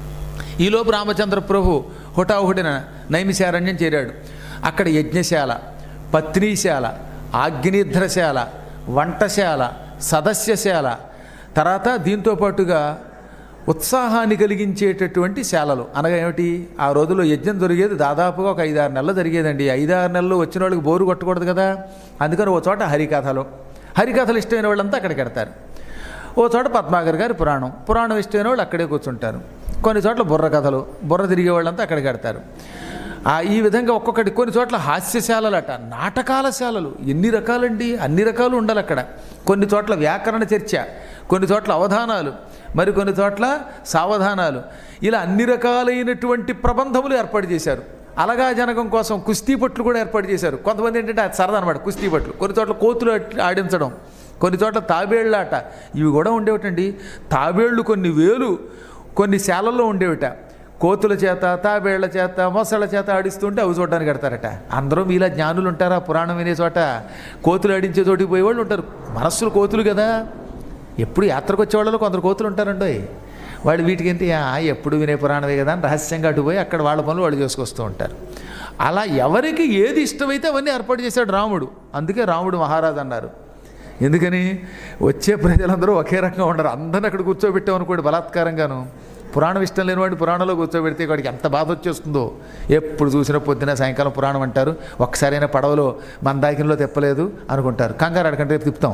A: ఈలోపు రామచంద్ర ప్రభు హుటాహుటిన నైమిశారణ్యం చేరాడు అక్కడ యజ్ఞశాల పత్నీశాల ఆగ్నిధ్రశాల వంటశాల సదస్యశాల తర్వాత దీంతో పాటుగా ఉత్సాహాన్ని కలిగించేటటువంటి శాలలు అనగా ఏమిటి ఆ రోజుల్లో యజ్ఞం జరిగేది దాదాపుగా ఒక ఐదారు నెలలు జరిగేదండి ఐదారు నెలలు వచ్చిన వాళ్ళకి బోరు కొట్టకూడదు కదా అందుకని ఓ చోట హరికథలు హరికథలు ఇష్టమైన వాళ్ళంతా అక్కడికి వెడతారు ఓ చోట పద్మాగర్ గారి పురాణం పురాణం ఇష్టమైన వాళ్ళు అక్కడే కూర్చుంటారు కొన్ని చోట్ల బుర్ర కథలు బుర్ర తిరిగే వాళ్ళంతా అక్కడికి కడతారు ఆ ఈ విధంగా ఒక్కొక్కటి కొన్ని చోట్ల హాస్యశాలలట నాటకాల శాలలు ఎన్ని రకాలండి అన్ని రకాలు ఉండాలి అక్కడ కొన్ని చోట్ల వ్యాకరణ చర్చ కొన్ని చోట్ల అవధానాలు మరి కొన్ని చోట్ల సావధానాలు ఇలా అన్ని రకాలైనటువంటి ప్రబంధములు ఏర్పాటు చేశారు అలగా జనకం కోసం కుస్తీ పట్లు కూడా ఏర్పాటు చేశారు కొంతమంది ఏంటంటే అది సరదా అనమాట కుస్తీ పట్లు కొన్ని చోట్ల కోతులు ఆడించడం కొన్ని చోట్ల తాబేళ్ళాట ఇవి కూడా ఉండేవిటండి తాబేళ్ళు కొన్ని వేలు కొన్ని శాలల్లో ఉండేవిట కోతుల చేత తాబేళ్ల చేత మొసళ్ళ చేత ఆడిస్తుంటే అవి చూడడానికి కడతారట అందరూ మీలా జ్ఞానులు ఉంటారా పురాణం వినే చోట కోతులు ఆడించే చోటికి పోయేవాళ్ళు ఉంటారు మనస్సులు కోతులు కదా ఎప్పుడు యాత్రకు వచ్చేవాళ్ళు కొందరు కోతులు ఉంటారండి వాళ్ళు వీటికి ఏంటి "ఆ, ఎప్పుడు వినే పురాణమే కదా అని రహస్యంగా అటు పోయి అక్కడ వాళ్ళ పనులు వాళ్ళు చేసుకొస్తూ ఉంటారు అలా ఎవరికి ఏది ఇష్టమైతే అవన్నీ ఏర్పాటు చేశాడు రాముడు అందుకే రాముడు మహారాజు అన్నారు ఎందుకని వచ్చే ప్రజలందరూ ఒకే రకంగా ఉండరు అందరిని అక్కడ కూర్చోబెట్టామనుకోండి బలాత్కారంగాను పురాణం ఇష్టం లేని వాడిని పురాణంలో కూర్చోబెడితే వాడికి ఎంత బాధ వచ్చేస్తుందో ఎప్పుడు చూసినా పొద్దున సాయంకాలం పురాణం అంటారు ఒక్కసారైనా పడవలో మందాకిలో తిప్పలేదు అనుకుంటారు కంగారు అడకంటే రేపు తిప్పుతాం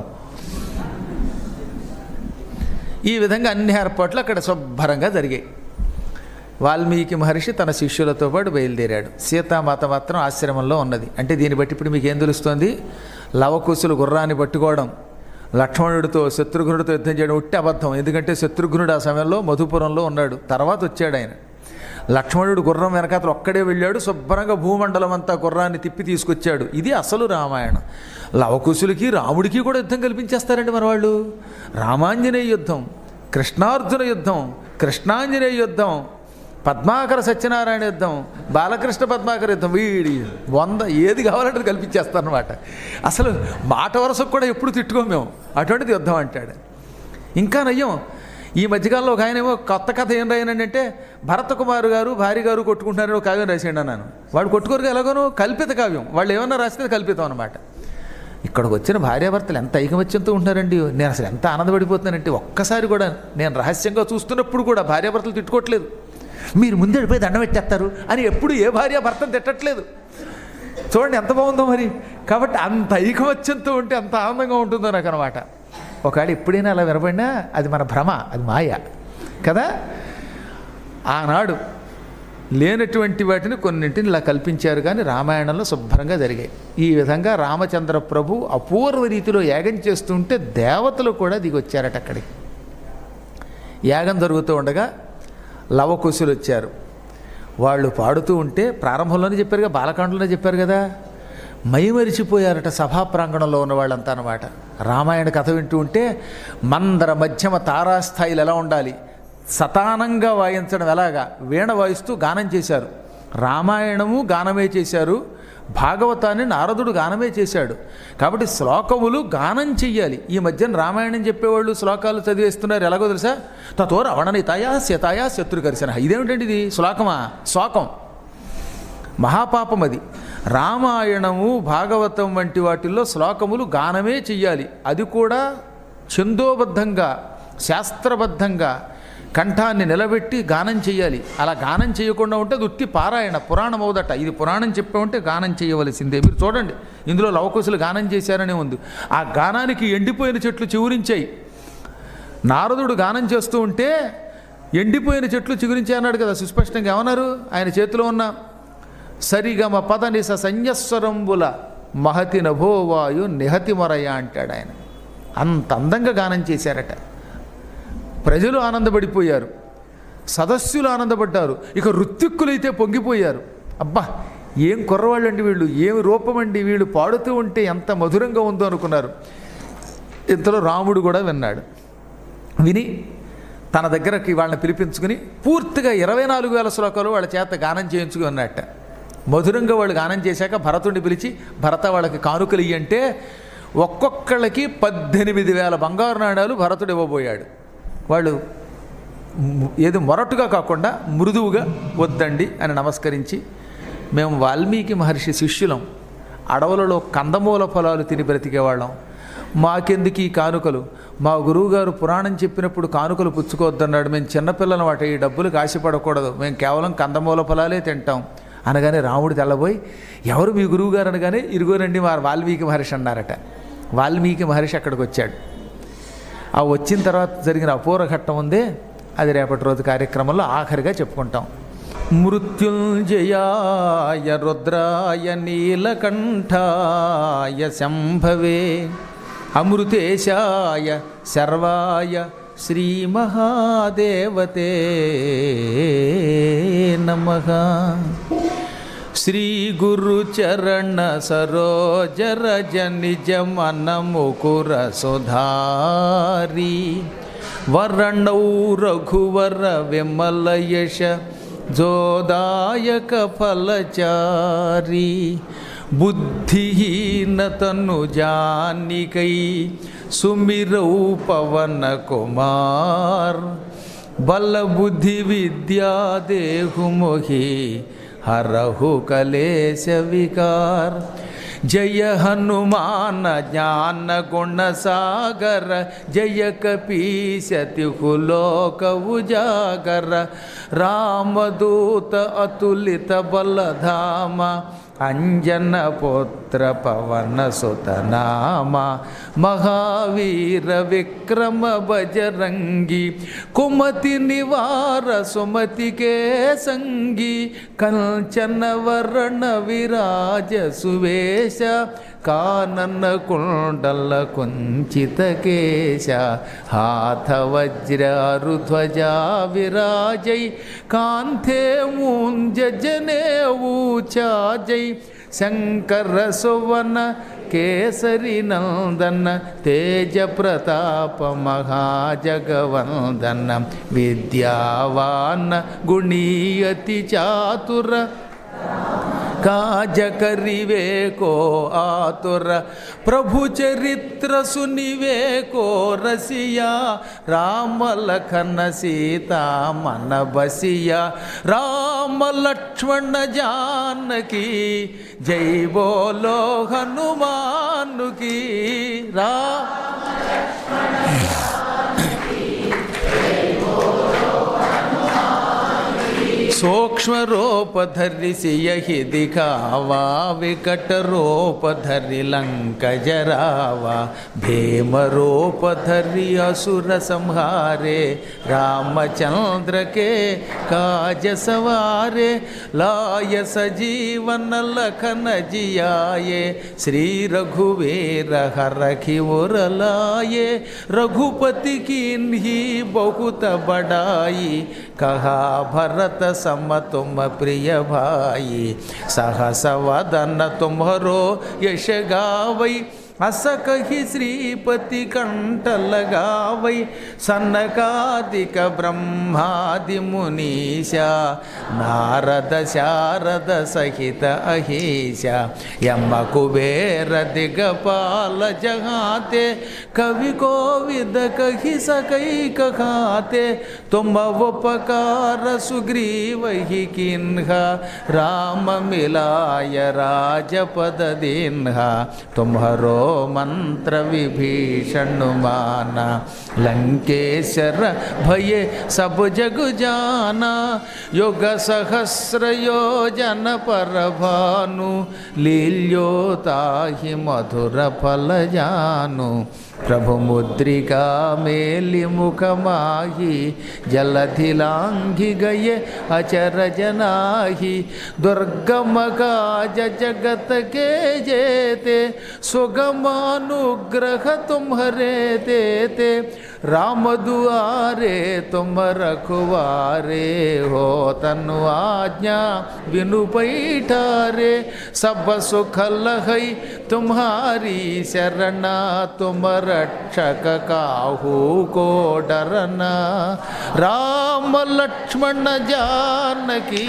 A: ఈ విధంగా అన్ని ఏర్పాట్లు అక్కడ శుభ్రంగా జరిగాయి వాల్మీకి మహర్షి తన శిష్యులతో పాటు బయలుదేరాడు సీతామాత మాత్రం ఆశ్రమంలో ఉన్నది అంటే దీన్ని బట్టి ఇప్పుడు మీకు ఏం తెలుస్తోంది లవకుశులు గుర్రాన్ని పట్టుకోవడం లక్ష్మణుడితో శత్రుఘ్నుడితో యుద్ధం చేయడం ఉట్టి అబద్ధం ఎందుకంటే శత్రుఘ్నుడు ఆ సమయంలో మధుపురంలో ఉన్నాడు తర్వాత వచ్చాడు ఆయన లక్ష్మణుడు గుర్రం వెనకాతలు ఒక్కడే వెళ్ళాడు శుభ్రంగా భూమండలం అంతా గుర్రాన్ని తిప్పి తీసుకొచ్చాడు ఇది అసలు రామాయణం లవకుశులకి రాముడికి కూడా యుద్ధం కల్పించేస్తారండి మన వాళ్ళు రామాంజనేయ యుద్ధం కృష్ణార్జున యుద్ధం కృష్ణాంజనేయ యుద్ధం పద్మాకర సత్యనారాయణ యుద్ధం బాలకృష్ణ పద్మాకర యుద్ధం వీడి వంద ఏది కావాలంటే అది కల్పించేస్తారనమాట అసలు మాట వరసకు కూడా ఎప్పుడు తిట్టుకోం మేము అటువంటిది యుద్ధం అంటాడు ఇంకా నయ్యం ఈ మధ్యకాలంలో ఒక ఆయన ఏమో కొత్త కథ ఏం రాయనంటే భరత కుమారు గారు భార్య గారు కొట్టుకుంటున్నారని ఒక కావ్యం రాసేయండి అన్నాను వాడు కొట్టుకోరుగా ఎలాగోనో కల్పిత కావ్యం వాళ్ళు ఏమన్నా రాస్తే కల్పితం అనమాట ఇక్కడికి వచ్చిన భార్యాభర్తలు ఎంత ఐకమత్యంతో ఉంటున్నారండి నేను అసలు ఎంత ఆనందపడిపోతున్నానంటే ఒక్కసారి కూడా నేను రహస్యంగా చూస్తున్నప్పుడు కూడా భార్యాభర్తలు తిట్టుకోవట్లేదు మీరు ముందు వెళ్ళిపోయి దండం పెట్టేస్తారు అని ఎప్పుడు ఏ భార్య భర్తను తిట్టట్లేదు చూడండి ఎంత బాగుందో మరి కాబట్టి అంత ఐకమత్యంతో ఉంటే అంత ఆనందంగా ఉంటుందో నాకు అనమాట ఒకవేళ ఎప్పుడైనా అలా వినబడినా అది మన భ్రమ అది మాయ కదా ఆనాడు లేనటువంటి వాటిని కొన్నింటిని ఇలా కల్పించారు కానీ రామాయణంలో శుభ్రంగా జరిగాయి ఈ విధంగా రామచంద్ర ప్రభు అపూర్వ రీతిలో యాగం చేస్తుంటే దేవతలు కూడా దిగొచ్చారట అక్కడికి యాగం జరుగుతూ ఉండగా లవకుశులు వచ్చారు వాళ్ళు పాడుతూ ఉంటే ప్రారంభంలోనే చెప్పారుగా బాలకాండలోనే చెప్పారు కదా మైమరిచిపోయారట సభా ప్రాంగణంలో ఉన్న వాళ్ళంతా అనమాట రామాయణ కథ వింటూ ఉంటే మందర మధ్యమ తారాస్థాయిలు ఎలా ఉండాలి సతానంగా వాయించడం ఎలాగా వీణ వాయిస్తూ గానం చేశారు రామాయణము గానమే చేశారు భాగవతాన్ని నారదుడు గానమే చేశాడు కాబట్టి శ్లోకములు గానం చెయ్యాలి ఈ మధ్యన రామాయణం చెప్పేవాళ్ళు శ్లోకాలు చదివేస్తున్నారు ఎలాగో తెలుసా తతో రవణనితాయా శతాయా శత్రుకరిసిన ఇదేమిటండి ఇది శ్లోకమా శోకం మహాపాపం అది రామాయణము భాగవతం వంటి వాటిల్లో శ్లోకములు గానమే చెయ్యాలి అది కూడా ఛందోబద్ధంగా శాస్త్రబద్ధంగా కంఠాన్ని నిలబెట్టి గానం చేయాలి అలా గానం చేయకుండా ఉంటే అది ఉత్తి పారాయణ పురాణం అవుదట ఇది పురాణం చెప్పామంటే గానం చేయవలసిందే మీరు చూడండి ఇందులో లవకుశులు గానం చేశారనే ఉంది ఆ గానానికి ఎండిపోయిన చెట్లు చివురించాయి నారదుడు గానం చేస్తూ ఉంటే ఎండిపోయిన చెట్లు చిగురించాయి అన్నాడు కదా సుస్పష్టంగా ఏమన్నారు ఆయన చేతిలో ఉన్న సరిగమ పదనిస సంయస్వరంబుల మహతి నభోవాయు నిహతి మొరయ అంటాడు ఆయన అంత అందంగా గానం చేశారట ప్రజలు ఆనందపడిపోయారు సదస్సులు ఆనందపడ్డారు ఇక ఋత్విక్కులైతే పొంగిపోయారు అబ్బా ఏం కుర్రవాళ్ళండి వీళ్ళు ఏమి రూపమండి వీళ్ళు పాడుతూ ఉంటే ఎంత మధురంగా ఉందో అనుకున్నారు ఇంతలో రాముడు కూడా విన్నాడు విని తన దగ్గరకి వాళ్ళని పిలిపించుకుని పూర్తిగా ఇరవై నాలుగు వేల శ్లోకాలు వాళ్ళ చేత గానం చేయించుకుని ఉన్నట్ట మధురంగా వాళ్ళు గానం చేశాక భరతుడిని పిలిచి భరత వాళ్ళకి కానుకలు ఇయ్యంటే ఒక్కొక్కళ్ళకి పద్దెనిమిది వేల బంగారు నాణాలు భరతుడు ఇవ్వబోయాడు వాళ్ళు ము- ఏది మొరటుగా కాకుండా మృదువుగా వద్దండి అని నమస్కరించి మేము వాల్మీకి మహర్షి శిష్యులం అడవులలో కందమూల ఫలాలు తిని బ్రతికేవాళ్ళం మాకెందుకు ఈ కానుకలు మా గురువుగారు పురాణం చెప్పినప్పుడు కానుకలు పుచ్చుకోవద్దన్నాడు మేము చిన్నపిల్లలం వాటి ఈ డబ్బులకు ఆశపడకూడదు మేము కేవలం కందమూల ఫలాలే తింటాం అనగానే రాముడు తెల్లబోయి ఎవరు మీ గురువుగారు అనగానే ఇరుగోరండి మా వాల్మీకి మహర్షి అన్నారట వాల్మీకి మహర్షి అక్కడికి వచ్చాడు ఆ వచ్చిన తర్వాత జరిగిన అపూర్వ ఘట్టం ఉందే అది రేపటి రోజు కార్యక్రమంలో ఆఖరిగా చెప్పుకుంటాం మృత్యుంజయాయ రుద్రాయ నీలకంఠాయ శంభవే అమృతేశాయ శర్వాయ శ్రీమహాదేవతే నమః శ్రీ గురు చరణ సరోజ రజ నిజ మన ముకుర సుధారి వరణౌ రఘువర విమల యశ జోదాయక ఫలచారి బుద్ధిహీనతను జానికై సుమిరౌ పవన కుమార్ బల బుద్ధి విద్యా దేహు మొహి హరహు కలేశ వికార్ జయ హనుమాన జ్ఞాన గుణ సాగర జయ కపీశతిహులోక ఉజాగర రామదూత అతులిత బలధామ అంజన పుత్ర పవన సుతనామ మహావీర విక్రమ బజరంగి కుమతి నివార సుమతి కే సంగి కంచన వర్ణ విరాజ సువేశ కానన కుండల కుంచిత కేశ హాథ వజ్రారు ధ్వజా విరాజై కాంథే మూంజ జనేవు చాజై శంకర సువన కేసరి నందన తేజ ప్రతాప మహాజగవందన విద్యావాన గుణీయతి చాతుర काज करिवे को आतुर प्रभु चरित्र सुनिवे को रसिया राम लखन सीता मन बसिया राम लक्ष्मण जानकी जय बोलो हनुमान की राम సూక్ష్మ రూప ధరిసి యహి దిఖావా వికట రూప ధరి లంక జరావా భీమ రూప ధరి అసుర సంహారే రామచంద్ర के काज सवारे लाय सजीवन लखन जियाये श्री रघुवीर हरखि उर लाये रघुपति की बहुत बड़ाई कहा भरत सम तुम प्रिय भाई सहस वदन तुम्हरो यश गावई अस कही श्रीपति कंठ लगावई सनकादिक ब्रह्मादि मुनीशा नारद शारद सहित अहिषा यम कुबेर दिगपाल जहाते कवि कोविद कही सकई कहाते तुम उपकार सुग्रीव ही किन्हा राम मिलाय राजपद दिन्हा तुम्हारो मंत्र विभीषण माना लंकेश्वर भय सब जग जाना युग सहस्र योजन पर भानु लील्योताहि मधुर फल जानु प्रभु मुद्रिका मेलि मुख माही जलधि लांघि गए अचर जनाही दुर्गम काज जगत के जेते सुगमानुग्रह तुम्हरे देते राम दुआरे तुम रखवारे हो तनु आज्ञा बिनु पैठारे सब सुख लहई तुम्हारी शरणा तुम रक्षक काहू को डरना राम लक्ष्मण जानकी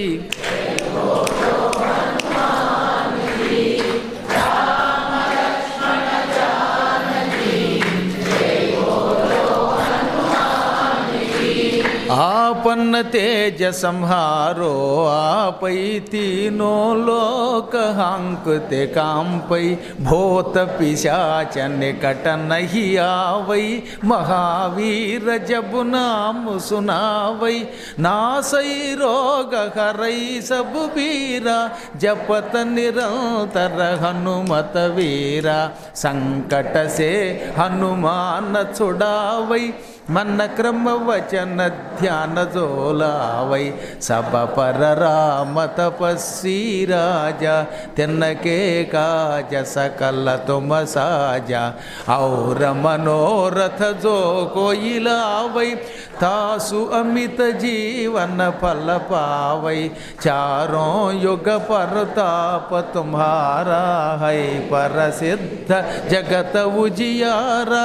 A: आपन तेज संहारो आपै तीनों लोक हांकते कांपै भूत पिशाच निकट नहीं आवै महावीर जब नाम सुनावै नासै रोग हरै सब बीरा जपत निरंतर हनुमत वीरा संकट से हनुमान छुड़ावै मन क्रम वचन ध्यान जोलावै सब पर राम तपस्वी राजा तिनके काज सकल तुम साजा और मनोरथ जो कोई लावै तासु अमित जीवन फल पावै चारों युग परताप तुम्हारा है प्रसिद्ध जगत उजियारा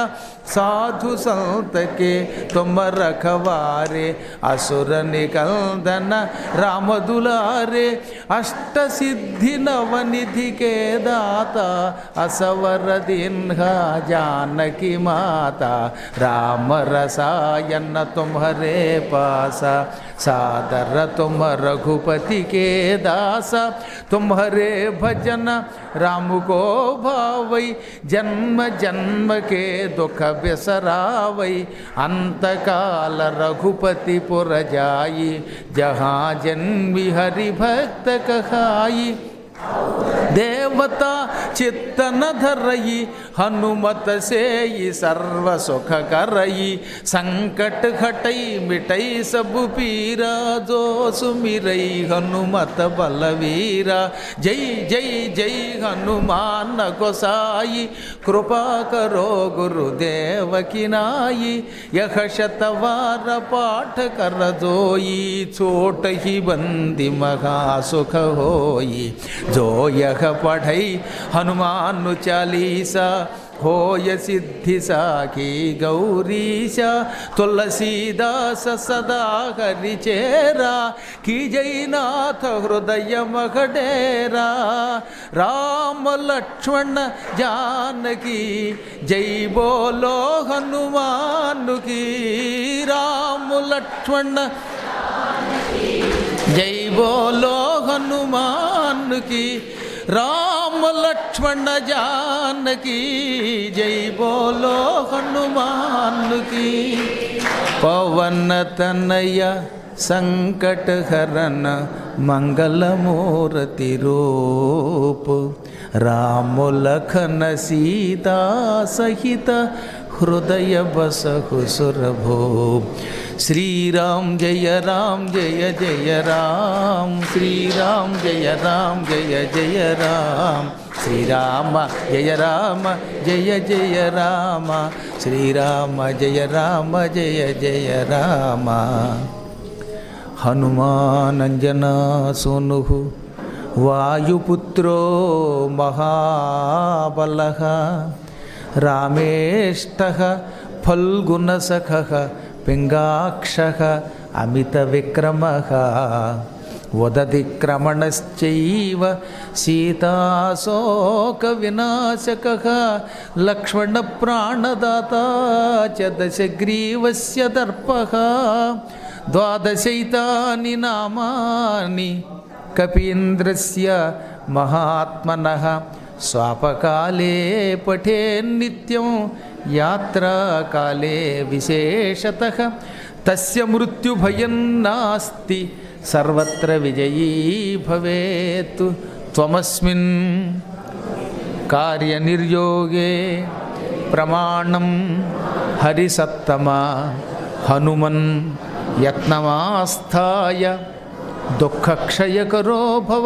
A: साधु संत के तुम रखवारे असुर निकंदन राम दुलारे अष्ट सिद्धि नवनिधि के दाता असवर दिन्हा जानकी माता राम रसायन तुम्हारे पासा सादर तुम रघुपति के दासा तुम्हारे भजन राम को भावई जन्म जन्म के दुख बिसरावई अंत काल रघुपति पुर जाई जहाँ जन्मी हरि भक्त कहाई देवता चित्तन धरई हनुमत से ही सर्व सुख करई संकट घटई मिटई सब पीरा जो सुमिरई हनुमत बलवीरा जय जय जय हनुमान गोसाई कृपा करो गुरुदेव की नाई यह शतवार पाठ कर जोई छोट ही बंदी महा सुख होई जो यह पढ़ई हनुमान चालीसा होय सिद्धि साखी गौरीशा तुलसीदास सदा हरि चेरा की जयनाथ हृदय मखडेरा राम लक्ष्मण जानकी जय बोलो हनुमान की राम लक्ष्मण जय बोलो हनुमान की राम लक्ष्मण जान की जय बोलो हनुमान की पवन तनय संकट हरन मंगल मूर्ति रूप राम लखन सीता सहित हृदय बसहु सुरभो श्रीराम जय राम जय जय राम श्रीराम जय राम जय जय राम श्रीराम जय राम जय जय राम श्रीराम जय राम जय जय राम हनुमानञ्जना सूनुः वायुपुत्रो महाबलः रामेष्टः फल्गुनसखः पिङ्गाक्षः अमितविक्रमः वदतिक्रमणश्चैव सीताशोकविनाशकः लक्ष्मणप्राणदाता च दशग्रीवस्य दर्पः द्वादशैतानि नामानि कपीन्द्रस्य महात्मनः स्वापकाले पठेन्नित्यं यात्राकाले विशेषतः तस्य मृत्युभयं नास्ति सर्वत्र विजयी भवेत् त्वमस्मिन् कार्यनिर्योगे प्रमाणं हरिसत्तमा हनुमन् यत्नमास्थाय दुःखक्षयकरो भव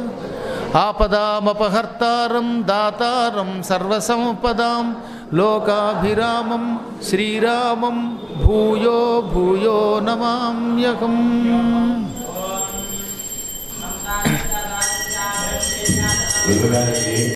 A: आपदामपहर्तारं दातारं सर्वसम्पदां लोकाभिरामं श्रीरामं भूयो भूयो नमाम्यहम्
B: గురుగారికి